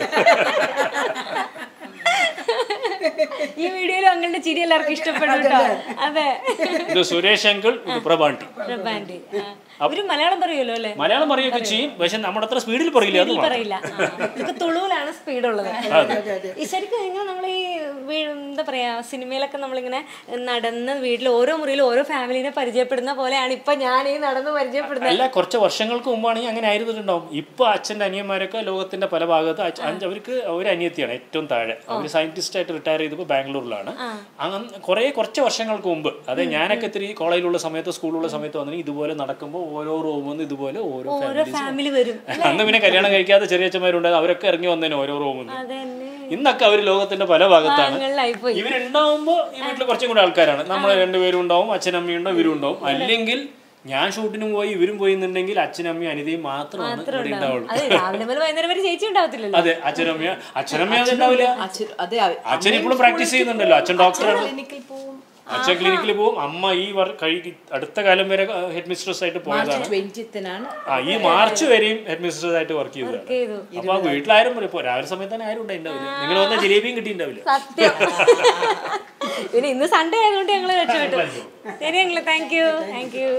ഈ വീഡിയോയിൽ അങ്കിളിന്റെ ചിരി എല്ലാവർക്കും ഇഷ്ടപ്പെടും കേട്ടോ അതെ ഇത് സുരേഷ് അങ്കിൾ ഇത് പ്രഭാണ്ടി ആന്റി അവര് മലയാളം പറയുമല്ലോ അല്ലേ മലയാളം പറയുകയൊക്കെ ചെയ്യും പക്ഷെ നമ്മുടെ അത്ര സ്പീഡിൽ പറയില്ല അത് മാത്രം. പറയില്ല ആ, ഇതൊക്കെ തുളുവിലാണ് സ്പീഡ് ഉള്ളത് ഈ ശരിക്കും ഇങ്ങനെ നമ്മൾ ഈ വീ- എന്താ പറയാ സിനിമയിലൊക്കെ നമ്മളിങ്ങനെ നടന്ന് വീട്ടിൽ ഓരോ മുറിയിൽ ഓരോ ഫാമിലിനെ പരിചയപ്പെടുന്ന പോലെയാണ് ഇപ്പൊ ഞാൻ ഈ നടന്ന് പരിചയപ്പെടുന്നത് അല്ല കുറച്ച് വർഷങ്ങൾക്ക് മുമ്പാണെങ്കിൽ അങ്ങനെ ആയിരുന്നിട്ടുണ്ടാവും ഇപ്പൊ അച്ഛന്റെ അനിയന്മാരൊക്കെ ലോകത്തിന്റെ പല ഭാഗത്ത് അച്ഛ- അഞ്ച് അവർക്ക് ഒരു അനിയത്തിയാണ് ഏറ്റവും താഴെ അവർ സയന്റിസ്റ്റ് ആയിട്ട് റിട്ടയർ ചെയ്തപ്പോൾ ബാംഗ്ലൂരിലാണ് അങ്ങനെ കുറെ കുറച്ച് വർഷങ്ങൾക്ക് മുമ്പ് അതെ ഞാനൊക്കെ ഇത്തിരി കോളേജിലുള്ള സമയത്ത് സ്കൂളിലുള്ള സമയത്ത് വന്നു ഇതുപോലെ നടക്കുമ്പോൾ ഓരോ റൂമിൽ നിന്ന് ഇതുപോലെ ഓരോ ഓരോ ഫാമിലീസ് ഫാമിലി വരും അന്ന് പിന്നെ കല്യാണം കഴിക്കാത്ത ചെറിയ അച്ഛന്മാരുണ്ടായത് അവരൊക്കെ ഇറങ്ങി വന്നതിന് ഓരോ റൂമിൽ നിന്ന് അതന്നെ ഇന്നൊക്കെ അവർ ലോകത്തിന്റെ പല ഭാഗത്താണ് ഞങ്ങളിലായി പോയി ഇവരുണ്ടാവുമ്പോ ഈ വീട്ടിൽ കുറച്ചും കൂടെ ആൾക്കാരാണ് നമ്മൾ രണ്ടുപേരും ഉണ്ടാവും അച്ഛനമ്മയും ഉണ്ടാവും ഇവരും ഉണ്ടാവും അല്ലെങ്കിൽ ഞാൻ ഷൂട്ടിനും പോയി ഇവരും പോയി എന്നുണ്ടെങ്കിൽ അച്ഛനമ്മയും അനിതയും മാത്രമാണ് ഇവിടെ ഉണ്ടാവുള്ളൂ അത് രാവിലെ മുതൽ വൈകുന്നേരം വരെ ചേച്ചി ഉണ്ടാവത്തില്ലല്ലോ അതെ അച്ഛനമ്മയ അച്ഛനമ്മ അത് ഉണ്ടാവില്ല അച്ഛൻ അതെ അച്ഛൻ ഇപ്പോഴും പ്രാക്ടീസ് ചെയ്യുന്നുണ്ടല്ലോ അച്ഛൻ ഡോക്ടറാണ് ക്ലിനിക്കിൽ പോവും അച്ഛൻ ക്ലിനിക്കിൽ പോകും അമ്മ ഈ വർ- കഴി- അടുത്ത കാലം വരെ ഹെഡ് മിസ്ട്രസ് ആയിട്ട് പോയതാണ് ട്വന്റിത്തിനാണ് ആ ഈ മാർച്ച് വരെയും ഹെഡ് മിസ്ട്രസ് ആയിട്ട് വർക്ക് ചെയ്തതാണ് ചെയ്തു അപ്പൊ ആ വീട്ടിലാരും പറയും ഇപ്പൊ രാവിലെ സമയത്ത് തന്നെ ആരും ഉണ്ടായിണ്ടാവില്ല നിങ്ങൾ വന്ന ജിലേബിയും കിട്ടിയിട്ടുണ്ടാവില്ല സത്യം പിന്നെ ഇന്ന് സൺഡേ ആയതുകൊണ്ട് ഞങ്ങൾ രക്ഷപ്പെട്ടു ശരി ഞങ്ങള് താങ്ക് യു താങ്ക് യു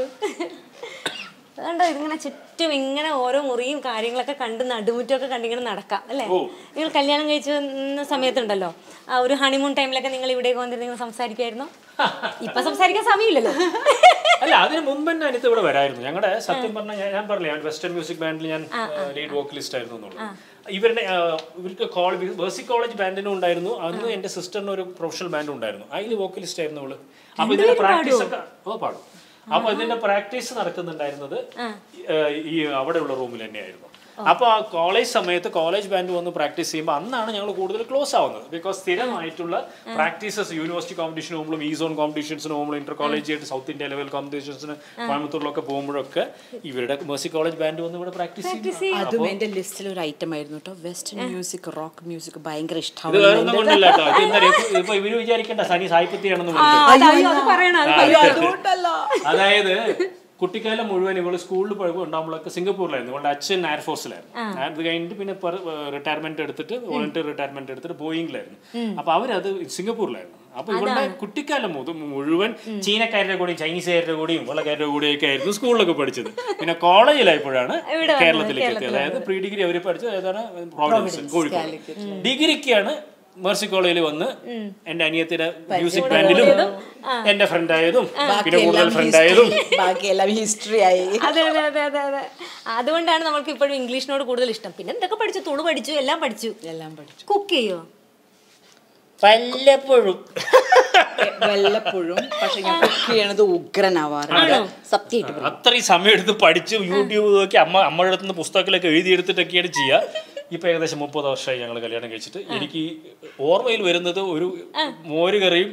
അതുകൊണ്ടോ ഇതിങ്ങനെ ചുറ്റും ഇങ്ങനെ ഓരോ മുറിയും കാര്യങ്ങളൊക്കെ കണ്ട് നടുമുറ്റമൊക്കെ കണ്ടിങ്ങനെ നടക്കാം അല്ലേ നിങ്ങൾ കല്യാണം കഴിച്ചു നിന്ന സമയത്തുണ്ടല്ലോ ആ ഒരു ഹണിമൂൺ ടൈമിലൊക്കെ നിങ്ങൾ ഇവിടേക്ക് വന്നിട്ട് നിങ്ങൾ സംസാരിക്കുമായിരുന്നോ ഇപ്പൊ സംസാരിക്കാൻ സമയമില്ലല്ലോ അല്ല അതിന് മുമ്പ് തന്നെ അനിത്ത് ഇവിടെ വരായിരുന്നു ഞങ്ങളുടെ സത്യം പറഞ്ഞാൽ ഞാൻ ഞാൻ പറഞ്ഞില്ലേ ഞാൻ വെസ്റ്റേൺ മ്യൂസിക് ബാൻഡിൽ ഞാൻ ലീഡ് വോക്കലിസ്റ്റ് ആയിരുന്നു എന്നുള്ളത് ഇവരുടെ ആ, ഇവർക്ക് കോളേജ് ബേസിക് കോളേജ് ബാൻഡിനും ഉണ്ടായിരുന്നു അന്ന് എന്റെ സിസ്റ്ററിന് ഒരു പ്രൊഫഷണൽ ബാൻഡ് ഉണ്ടായിരുന്നു അതിൽ വോക്കലിസ്റ്റ് ആയിരുന്നു അവള് അപ്പൊ ഇതിന്റെ പ്രാക്ടീസ് ഒക്കെ ഓ പാടും അപ്പൊ ഇതിന്റെ പ്രാക്ടീസ് നടക്കുന്നുണ്ടായിരുന്നത് ഏ, ഈ അവിടെയുള്ള റൂമിൽ തന്നെയായിരുന്നു അപ്പോൾ ആ കോളേജ് സമയത്ത് കോളേജ് ബാൻഡ് വന്ന് പ്രാക്ടീസ് ചെയ്യുമ്പോൾ അന്നാണ് ഞങ്ങൾ കൂടുതൽ ക്ലോസ് ആവുന്നത് ബിക്കോസ് സ്ഥിരമായിട്ടുള്ള പ്രാക്ടീസസ് യൂണിവേഴ്സിറ്റി കോമ്പറ്റീഷന് പോകുമ്പോഴും ഈ സോൺ കോമ്പറ്റീഷൻസിന് പോകുമ്പോഴും ഇന്റർ കോളേജ് ആയിട്ട് സൗത്ത് ഇന്ത്യ ലെവൽ കോമ്പറ്റീഷൻസിന് കോയമ്പത്തൂരിലൊക്കെ പോകുമ്പോഴൊക്കെ ഇവരുടെ മേഴ്സി കോളേജ് ബാൻഡ് വന്ന് ഇവിടെ പ്രാക്ടീസ് ചെയ്യും അതും എന്റെ ലിസ്റ്റിൽ ഒരു ഐറ്റം ആയിരുന്നു കേട്ടോ വെസ്റ്റേൺ മ്യൂസിക് റോക്ക് മ്യൂസിക് ഭയങ്കര ഇത് ഇഷ്ടമാണ് വേറെ ഒന്നും കൊണ്ടല്ല കേട്ടോ ഇത് എന്താ അറിയോ? ഇപ്പൊ ഇവര് വിചാരിക്കേണ്ട സനി സായിപ്പത്തിയാണെന്ന് വിളിക്കും അയ്യോ, അത് പറയണം അത് അതുകൊണ്ടല്ല അതായത് കുട്ടിക്കാലം മുഴുവൻ ഇവള് സ്കൂളിൽ പോയപ്പോൾ ഉണ്ടാകുമ്പോഴൊക്കെ സിംഗപ്പൂരിലായിരുന്നു ഇവളുടെ അച്ഛൻ എയർഫോഴ്സിലായിരുന്നു അത് കഴിഞ്ഞിട്ട് പിന്നെ റിട്ടയർമെന്റ് എടുത്തിട്ട് വോളണ്ടിയർ റിട്ടയർമെന്റ് എടുത്തിട്ട് ബോയിങ്ങിലായിരുന്നു അപ്പൊ അവരത് സിംഗപ്പൂരിലായിരുന്നു അപ്പൊ ഇവളുടെ കുട്ടിക്കാലം മുതൽ മുഴുവൻ ചീനക്കാരുടെ കൂടെയും ചൈനീസുകാരുടെ കൂടെയും വെള്ളക്കാരുടെ കൂടെയൊക്കെ ആയിരുന്നു സ്കൂളിലൊക്കെ പഠിച്ചത് പിന്നെ കോളേജിലായപ്പോഴാണ് കേരളത്തിലേക്ക് എത്തിയത് അതായത് പ്രീ ഡിഗ്രി അവർ പഠിച്ചത് ഏതാണ് പ്രോവിഡൻസ് കോഴിക്കോട് ഡിഗ്രിക്കാണ് മേഴ്സി കോളേജിൽ വന്ന് എന്റെ അനിയത്തിന്റെ മ്യൂസിക് ബാൻഡിലും എന്റെ ഫ്രണ്ട് ആയതും പിന്നെ കൂടുതൽ ഫ്രണ്ട് ആയതും ബാക്കിയെല്ലാം ഹിസ്റ്ററി ആയി അതെ അതെ അതെ അതെ അതെ അതുകൊണ്ടാണ് നമ്മൾക്ക് ഇപ്പോഴും ഇംഗ്ലീഷിനോട് കൂടുതൽ ഇഷ്ടം പിന്നെ എന്തൊക്കെ പഠിച്ചു തുളു പഠിച്ചു എല്ലാം പഠിച്ചു എല്ലാം പഠിച്ചു കുക്ക് ചെയ്യോ വല്ലപ്പോഴും വല്ലപ്പോഴും പക്ഷെ ഞാൻ കുക്ക് ചെയ്യണത് ഉഗ്രനാവാറുണ്ട് സത്യമായിട്ട് പറയും. അത്രയും സമയം എടുത്ത് പഠിച്ച് യൂട്യൂബ് നോക്കി അമ്മ അമ്മയുടെ അടുത്ത് നിന്ന് പുസ്തകത്തിലൊക്കെ എഴുതിയെടുത്തിട്ടൊക്കെയാണ് ചെയ്യുക ഇപ്പൊ ഏകദേശം മുപ്പത് വർഷമായി ഞങ്ങൾ കല്യാണം കഴിച്ചിട്ട് എനിക്ക് ഈ ഓർമ്മയിൽ വരുന്നത് ഒരു മോര് കറിയും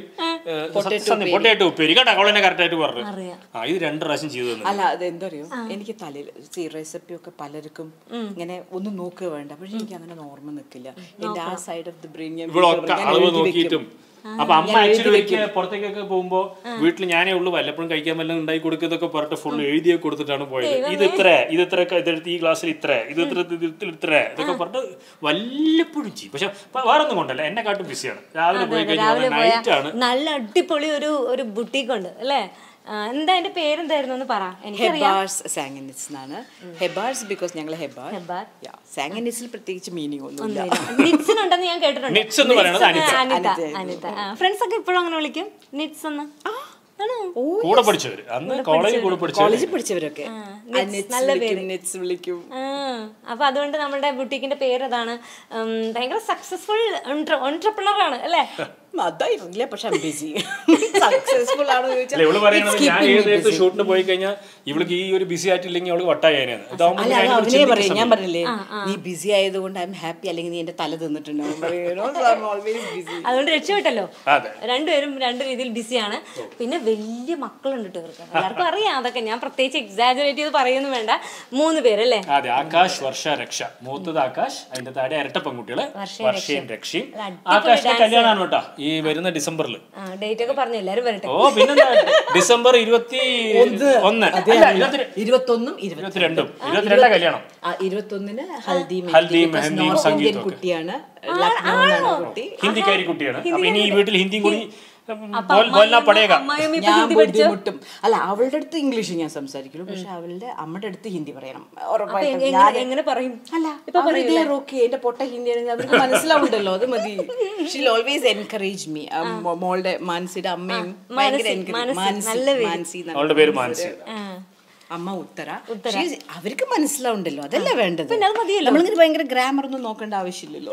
പൊട്ടേറ്റോ ഉപ്പേരി കേട്ടോ അവളെന്നെ കറക്റ്റ് ആയിട്ട് പറഞ്ഞു ആ ഇത് രണ്ട് പ്രാവശ്യം ചെയ്തു തന്നെ അല്ല അത് എന്താ അറിയോ എനിക്ക് തലയിൽ ഈ റെസിപ്പി ഒക്കെ പലർക്കും ഇങ്ങനെ ഒന്ന് നോക്കുക വേണ്ട പക്ഷെ എനിക്ക് അങ്ങനെ ഓർമ്മ നിൽക്കില്ല എന്റെ ആ സൈഡ് ഓഫ് ദി ബ്രെയിൻ ഞാൻ ഇവളൊക്കെ ഞാൻ അളവ് എഴുതി നോക്കിയിട്ടും വെക്കും. അപ്പൊ അമ്മ ആക്ച്വലി ഒരിക്കൽ പുറത്തേക്കൊക്കെ പോകുമ്പോ വീട്ടിൽ ഞാനേ ഉള്ളൂ വല്ലപ്പോഴും കഴിക്കാൻ വല്ലതും ഉണ്ടാക്കി കൊടുക്കുന്നതൊക്കെ പറഞ്ഞിട്ട് ഫുൾ എഴുതിയെ കൊടുത്തിട്ടാണ് പോയത് ഇത് ഇത്ര ഇത് ഇത്ര ഇതെടുത്ത് ഈ ഗ്ലാസ്സിൽ ഇത്ര ഇത് ഇത്ര ഇത് ഇത്ര ഇത്ര ഇതൊക്കെ പറഞ്ഞിട്ട് വല്ലപ്പോഴും ചെയ്യും പക്ഷെ വേറെ ഒന്നും കൊണ്ടല്ല എന്നെ കാട്ടും ബിസിയാണ് രാവിലെ പോയി രാവിലെ കഴിഞ്ഞാൽ പോയാ നൈറ്റ് ആണ് നല്ല അടിപൊളി ഒരു ഒരു ബുട്ടീക്ക് ഉണ്ട് അല്ലേ ആ, എന്താ അതിന്റെ പേരെന്തായിരുന്നു എന്ന് പറ എനിക്കറിയാം ഹെബാർസ് സാങ്ങനിറ്റ്സ് എന്നാണ് ഹെബാർസ് ബിക്കോസ് ഞങ്ങൾ ഹെബാർ ഹെബാർ. സാങ്ങനിറ്റ്സിൽ പ്രത്യേകിച്ച് മീനിങ് ഒന്നുമില്ല നിറ്റ്സിനുണ്ടെന്ന് ഞാൻ കേട്ടിട്ടുണ്ട് നിറ്റ്സ് എന്ന് പറയുന്നത് നിറ്റ്സ് അനിത അനിത അനിത ഫ്രണ്ട്സ് ഒക്കെ ഇപ്പോഴും അങ്ങനെ വിളിക്കും നിറ്റ്സ് എന്ന് ആണോ കൂടെ പഠിച്ചവര് അന്ന് കോളേജിൽ കൂടെ പഠിച്ചവര് കോളേജിൽ പഠിച്ചവരൊക്കെ നല്ല നെറ്റ്സ് വിളിക്കും ആ, അപ്പൊ അതുകൊണ്ട് നമ്മുടെ ബുട്ടീക്കിന്റെ പേര് അതാണ് ഉം, ഭയങ്കര സക്സസ്ഫുൾ ഓൺട്രപ്രണർ ആണ് അല്ലേ അതായിരുന്നില്ല പക്ഷെ ബിസി സക്സസ്ഫുൾ ആണോ അല്ല ഇവള് പറയുന്നത് It's ഞാൻ keeping me ഏത് നേരത്ത് busy. ഷൂട്ടിന് പോയി കഴിഞ്ഞാൽ ഇവൾക്ക് ഈ ഒരു ബിസി ആയിട്ടില്ലെങ്കിൽ അവൾക്ക് വട്ടായാണ് ഇതാവുമ്പോൾ അല്ല ഞാൻ അത് അതിനെക്കുറിച്ച് അവനെ ചിന്തിക്കുന്ന പറയും ഞാൻ സമയം. പറഞ്ഞില്ലേ നീ ബിസി ആയതുകൊണ്ട് ഐ എം ഹാപ്പി അല്ലെങ്കിൽ നീ എന്റെ തല തിന്നിട്ടുണ്ടാവും ഓൾവേസ് ബിസി അതുകൊണ്ട് രക്ഷപ്പെട്ടല്ലോ അതെ. രണ്ടുപേരും രണ്ട് രീതിയിൽ ബിസിയാണ് പിന്നെ വലിയ മക്കളുണ്ട് കേട്ടോ ഇവർക്ക് എല്ലാവർക്കും അറിയാം അതൊക്കെ ഞാൻ പ്രത്യേകിച്ച് എക്സാജുറേറ്റ് ചെയ്ത് പറയുന്നു വേണ്ട മൂന്ന് പേരല്ലേ അതെ ആകാശ് വർഷ രക്ഷ മൂത്തത് ആകാശ് അതിന്റെ താഴെ ഇരട്ട പെൺകുട്ടികള് വർഷയും രക്ഷയും ഒരു അടിപൊളി ആകാശിന്റെ കല്യാണമാണ് കേട്ടോ ഈ വരുന്ന ഡിസംബറിൽ ഡേറ്റ് ഒക്കെ പറഞ്ഞു എല്ലാവരും വരട്ടെ ഓ പിന്നെന്താ ഡിസംബർ ഇരുപത്തി ഒന്ന് അല്ല, ഇരുപത്തി- ഇരുപത്തൊന്നും ഇരുപത്തി ഇരുപത്തിരണ്ടും ഇരുപത്തിരണ്ടാ കല്യാണം ആ ഇരുപത്തൊന്നിന് haldi haldi, because mehndi, North Indian സംഗീതമൊക്കെ. കുട്ടിയാണ് ലക്നൌന്നാണ് കുട്ടി ഹിന്ദിക്കാരി കുട്ടിയാണ് അപ്പൊ ഇനി ഈ വീട്ടിൽ ഹിന്ദിയും കൂടി ബോൽനാ പടേക അമ്മായിയമ്മ ഇപ്പൊ ഞാൻ ഹിന്ദി പഠിച്ചോ ബുദ്ധിമുട്ടും അല്ല അവളുടെ അടുത്ത് ഇംഗ്ലീഷ് ഞാൻ സംസാരിക്കുള്ളൂ പക്ഷെ അവളുടെ അമ്മയുടെ അടുത്ത് ഹിന്ദി പറയണം ഉറപ്പായിട്ടും എങ്ങനെ- ഞാൻ എങ്ങനെ പറയും അല്ല ഓക്കെ എന്റെ പൊട്ട ഹിന്ദി ആണെങ്കിൽ അവർക്ക് മനസ്സിലാവുണ്ടല്ലോ അത് മതി ഷിൽ ഓൾവേസ് എൻകറേജ് മീ മോളുടെ മാനസിയുടെ അമ്മയും ഭയങ്കര മാനസി, encourage- മാനസി, മാനസി നല്ല പേര്. മാനസി എന്നാണ് അവളുടെ പേര് മാനസി അമ്മ ഉത്തര She- അവർക്ക് മനസ്സിലാവുണ്ടല്ലോ അതല്ലേ വേണ്ടത് പിന്നെ അത് മതിയല്ലോ. നമ്മളിങ്ങനെ ഭയങ്കര ഗ്രാമർ ഒന്നും നോക്കേണ്ട ആവശ്യമില്ലല്ലോ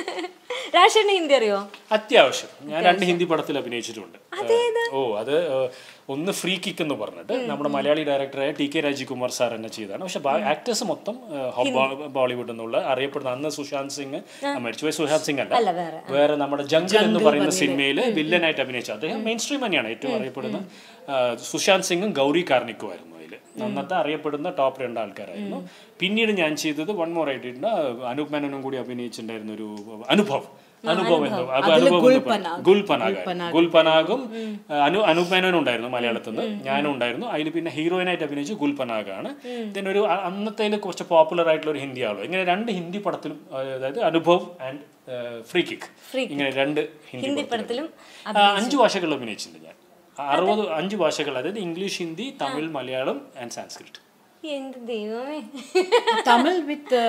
രാഷേണ്ണ ഹിന്ദി അറിയോ അത്യാവശ്യം ഞാൻ രണ്ട് ഹിന്ദി പടത്തിൽ അഭിനയിച്ചിട്ടുണ്ട് ഓ അത് ഏഹ്, ഒന്ന് ഫ്രീ കിക്ക് എന്ന് പറഞ്ഞിട്ട് നമ്മുടെ മലയാളി ഡയറക്ടറായ ടി കെ രാജീവ്കുമാർ സാർ എന്നെ ചെയ്തതാണ് പക്ഷെ ആക്ടേഴ്സ് മൊത്തം ഏഹ്, ഹോ- ബോ- ബോളിവുഡ് എന്നുള്ള അറിയപ്പെടുന്ന അന്ന് സുശാന്ത് സിംഗ് മരിച്ചുപോയ സുശാന്ത് സിംഗ് അല്ല അല്ല വേറെ വേറെ നമ്മുടെ ജംഗിൾ എന്ന് പറയുന്ന സിനിമയിൽ വില്ലനായിട്ട് അഭിനയിച്ചു അദ്ദേഹം മെയിൻ സ്ട്രീം തന്നെയാണ് ഏറ്റവും അറിയപ്പെടുന്ന ആ, സുശാന്ത് സിംഗും ഗൗരി കാർണിക്കും ആയിരുന്നു അതിൽ അന്നത്തെ അറിയപ്പെടുന്ന ടോപ്പ് രണ്ട് ആൾക്കാരായിരുന്നു പിന്നീട് ഞാൻ ചെയ്തത് വൺ മോർ ആയിട്ടുണ്ട് അനൂപ് മേനോനും കൂടി അഭിനയിച്ചിട്ടുണ്ടായിരുന്ന ഒരു അനുഭവ് അനുഭവം എന്തോ അപ്പൊ അനുഭവം എന്തോ പറയും. ഗുൽപനാഗ് ഗുൽപനാഗും അനു അനൂപ് മേനോനും ഉണ്ടായിരുന്നു മലയാളത്തിൽ നിന്ന് ഞാനും ഉണ്ടായിരുന്നു അതിൽ പിന്നെ ഹീറോയിനായിട്ട് അഭിനയിച്ച് ഗുൽപനാഗാണ് then ഒരു അ- അന്നത്തേല് കുറച്ച് പോപ്പുലർ ആയിട്ടുള്ള ഒരു ഹിന്ദി ആളോ ഇങ്ങനെ രണ്ട് ഹിന്ദി പടത്തിലും ആ, അതായത് അനുഭവ് ആൻഡ് ഫ്രീ കിക്ക് ഇങ്ങനെ രണ്ട് ഹിന്ദി ഹിന്ദി പടത്തിലും പടത്തിലും ആ, അഞ്ച് ഭാഷകളിൽ അഭിനയിച്ചിട്ടുണ്ട് ഞാൻ അറുപത് അഞ്ച് ഭാഷകൾ അതായത് English Hindi Tamil Malayalam and Sanskrit എന്ത് ദൈവമേ തമിഴ് വിത്ത്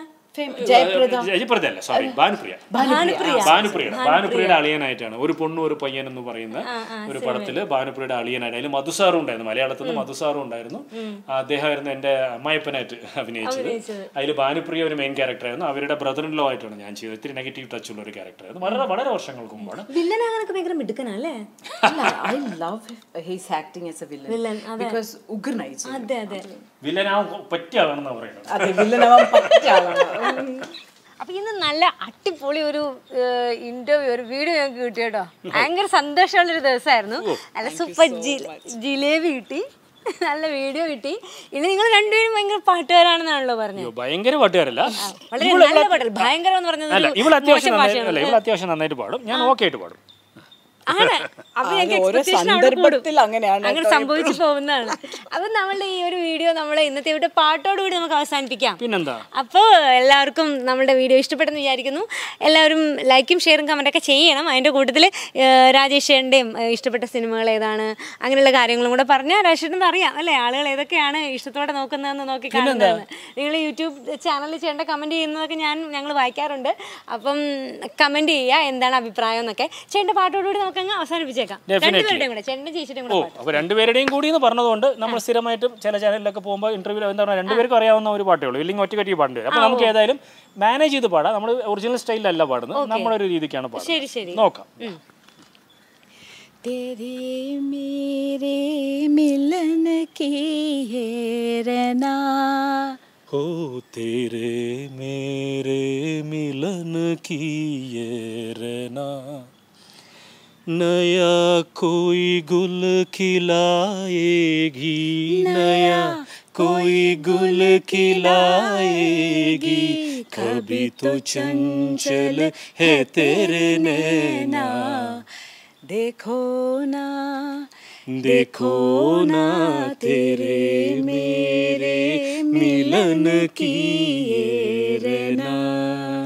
ജയപ്രദ ജയപ്രദ അല്ല സോറി ഭാനുപ്രിയ ഭാനുപ്രിയയുടെ ഭാനുപ്രിയയുടെ അളിയനായിട്ടാണ് ഒരു പൊണ്ണും ഒരു പയ്യൻ എന്ന് പറയുന്ന ഒരു പടത്തില് ഭാനുപ്രിയയുടെ അളിയനായിട്ട് അതിൽ മധുസാറും ഉണ്ടായിരുന്നു മലയാളത്തിൽ നിന്ന് മധുസാറും ഉണ്ടായിരുന്നു അദ്ദേഹമായിരുന്നു എന്റെ അമ്മായപ്പനായിട്ട് അഭിനയിച്ചത് അതിൽ ഭാനുപ്രിയ ഒരു മെയിൻ ക്യാരക്ടറായിരുന്നു അവരുടെ ബ്രദർ ഇൻ ലോ ആയിട്ടാണ് ഞാൻ ചെയ്തത് ഇത്തിരി നെഗറ്റീവ് ടച്ച് ഉള്ള ഒരു ക്യാരക്ടറായിരുന്നു വളരെ വളരെ വർഷങ്ങൾക്ക് മുമ്പാണ് വില്ലനാകാനൊക്കെ ഭയങ്കര മിടുക്കനല്ലേ അല്ല I love his acting as a villain Villain, അതെ. ബിക്കോസ് ഉഗ്രനായി ചെയ്യും. അതെ അതെ വില്ലനാവും പറ്റിയ ആളാണെന്ന് പറയുന്നത് അതെ വില്ലനാവാൻ പറ്റിയ ആളാണ് അപ്പൊ ഇന്ന് നല്ല അടിപൊളി ഒരു ഇന്റർവ്യൂ ഒരു വീഡിയോ ഞങ്ങൾക്ക് കിട്ടി കേട്ടോ ഭയങ്കര സന്തോഷമുള്ള ഒരു ദിവസമായിരുന്നു നല്ല സൂപ്പർ ജിലേബി കിട്ടി നല്ല വീഡിയോ കിട്ടി ഇനി നിങ്ങൾ രണ്ടുപേരും ഭയങ്കര പാട്ടുകാരാണെന്നാണല്ലോ പറഞ്ഞത് അയ്യോ, ഭയങ്കര പാട്ടുകാരല്ല വളരെ ഇവള് നല്ല പാട്ടൽ ഭയങ്കരം എന്ന് പറഞ്ഞത് അല്ല ഒരു ഇവൾ അത്യാവശ്യം മോശം നന്നായി- ഭാഷയാണ്. അല്ല ഇവൾ അത്യാവശ്യം നന്നായിട്ട് പാടും ഞാൻ ഓക്കെ ആയിട്ട് പാടും ആണ് അപ്പൊ ഞങ്ങൾക്ക് ഓരോ expectation അവിടെ കൂടും. സന്ദർഭത്തിൽ അങ്ങനെയാണ് അങ്ങനെ സംഭവിച്ചു പോകുന്നതാണ് അപ്പൊ നമ്മളുടെ ഈ ഒരു വീഡിയോ നമ്മളെ ഇന്നത്തെ ഇവിടെ പാട്ടോടുകൂടി നമുക്ക് അവസാനിപ്പിക്കാം പിന്നെന്താ അപ്പോൾ എല്ലാവർക്കും നമ്മുടെ വീഡിയോ ഇഷ്ടപ്പെട്ടെന്ന് വിചാരിക്കുന്നു എല്ലാവരും ലൈക്കും ഷെയറും കമൻറ്റൊക്കെ ചെയ്യണം അതിൻ്റെ കൂട്ടത്തിൽ രാജേഷേൻ്റെയും ഇഷ്ടപ്പെട്ട സിനിമകൾ ഏതാണ് അങ്ങനെയുള്ള കാര്യങ്ങളും കൂടെ പറഞ്ഞാൽ രാജേഷേട്ടൻ അറിയാം അല്ലേ ആളുകൾ ഏതൊക്കെയാണ് ഇഷ്ടത്തോടെ നോക്കുന്നതെന്ന് നോക്കി കാണുന്നതെന്ന് നിങ്ങൾ യൂട്യൂബ് ചാനലിൽ ചെയ്യേണ്ട കമൻറ്റ് ചെയ്യുന്നതൊക്കെ ഞാൻ ഞങ്ങൾ വായിക്കാറുണ്ട് അപ്പം കമൻറ്റ് ചെയ്യുക എന്താണ് അഭിപ്രായം എന്നൊക്കെ ചേട്ടൻ്റെ പാട്ടോടുകൂടി നമുക്കങ്ങ് അവസാനിപ്പിച്ചേക്കാം രണ്ടുപേരുടെയും കൂടെ ചേട്ടൻ്റെ ചേച്ചിയുടെയും ഓ കൂടെ പാട്ട് അപ്പൊ രണ്ടുപേരുടെയും കൂടി എന്ന് പറഞ്ഞതുകൊണ്ട് നമ്മൾ സ്ഥിരമായിട്ടും ചില ചാനലിലൊക്കെ പോകുമ്പോൾ ഇന്റർവ്യൂ എന്താ പറയുക രണ്ടുപേർക്കും അറിയാവുന്ന ഒരു പാട്ടേ ഉള്ളൂ ഇല്ലെങ്കിൽ ഒറ്റ കറ്റി പാടേണ്ടി വരും അപ്പൊ നമുക്ക് ഏതായാലും മാനേജ് ചെയ്ത് പാടാം നമ്മൾ ഒറിജിനൽ സ്റ്റൈലിലല്ല പാടുന്നത് നമ്മുടെ ഒരു രീതിക്കാണ് ശരി, ശരി. പാടുന്നത് നോക്കാം तेरे मेरे मिलन की ये रना हो तेरे मेरे मिलन की ये रहना नया कोई गुल खिलाएगी नया कोई गुल खिलाएगी कभी तो चंचल है तेरे नैना देखो ना देखो ना तेरे मेरे मिलन की ये रहना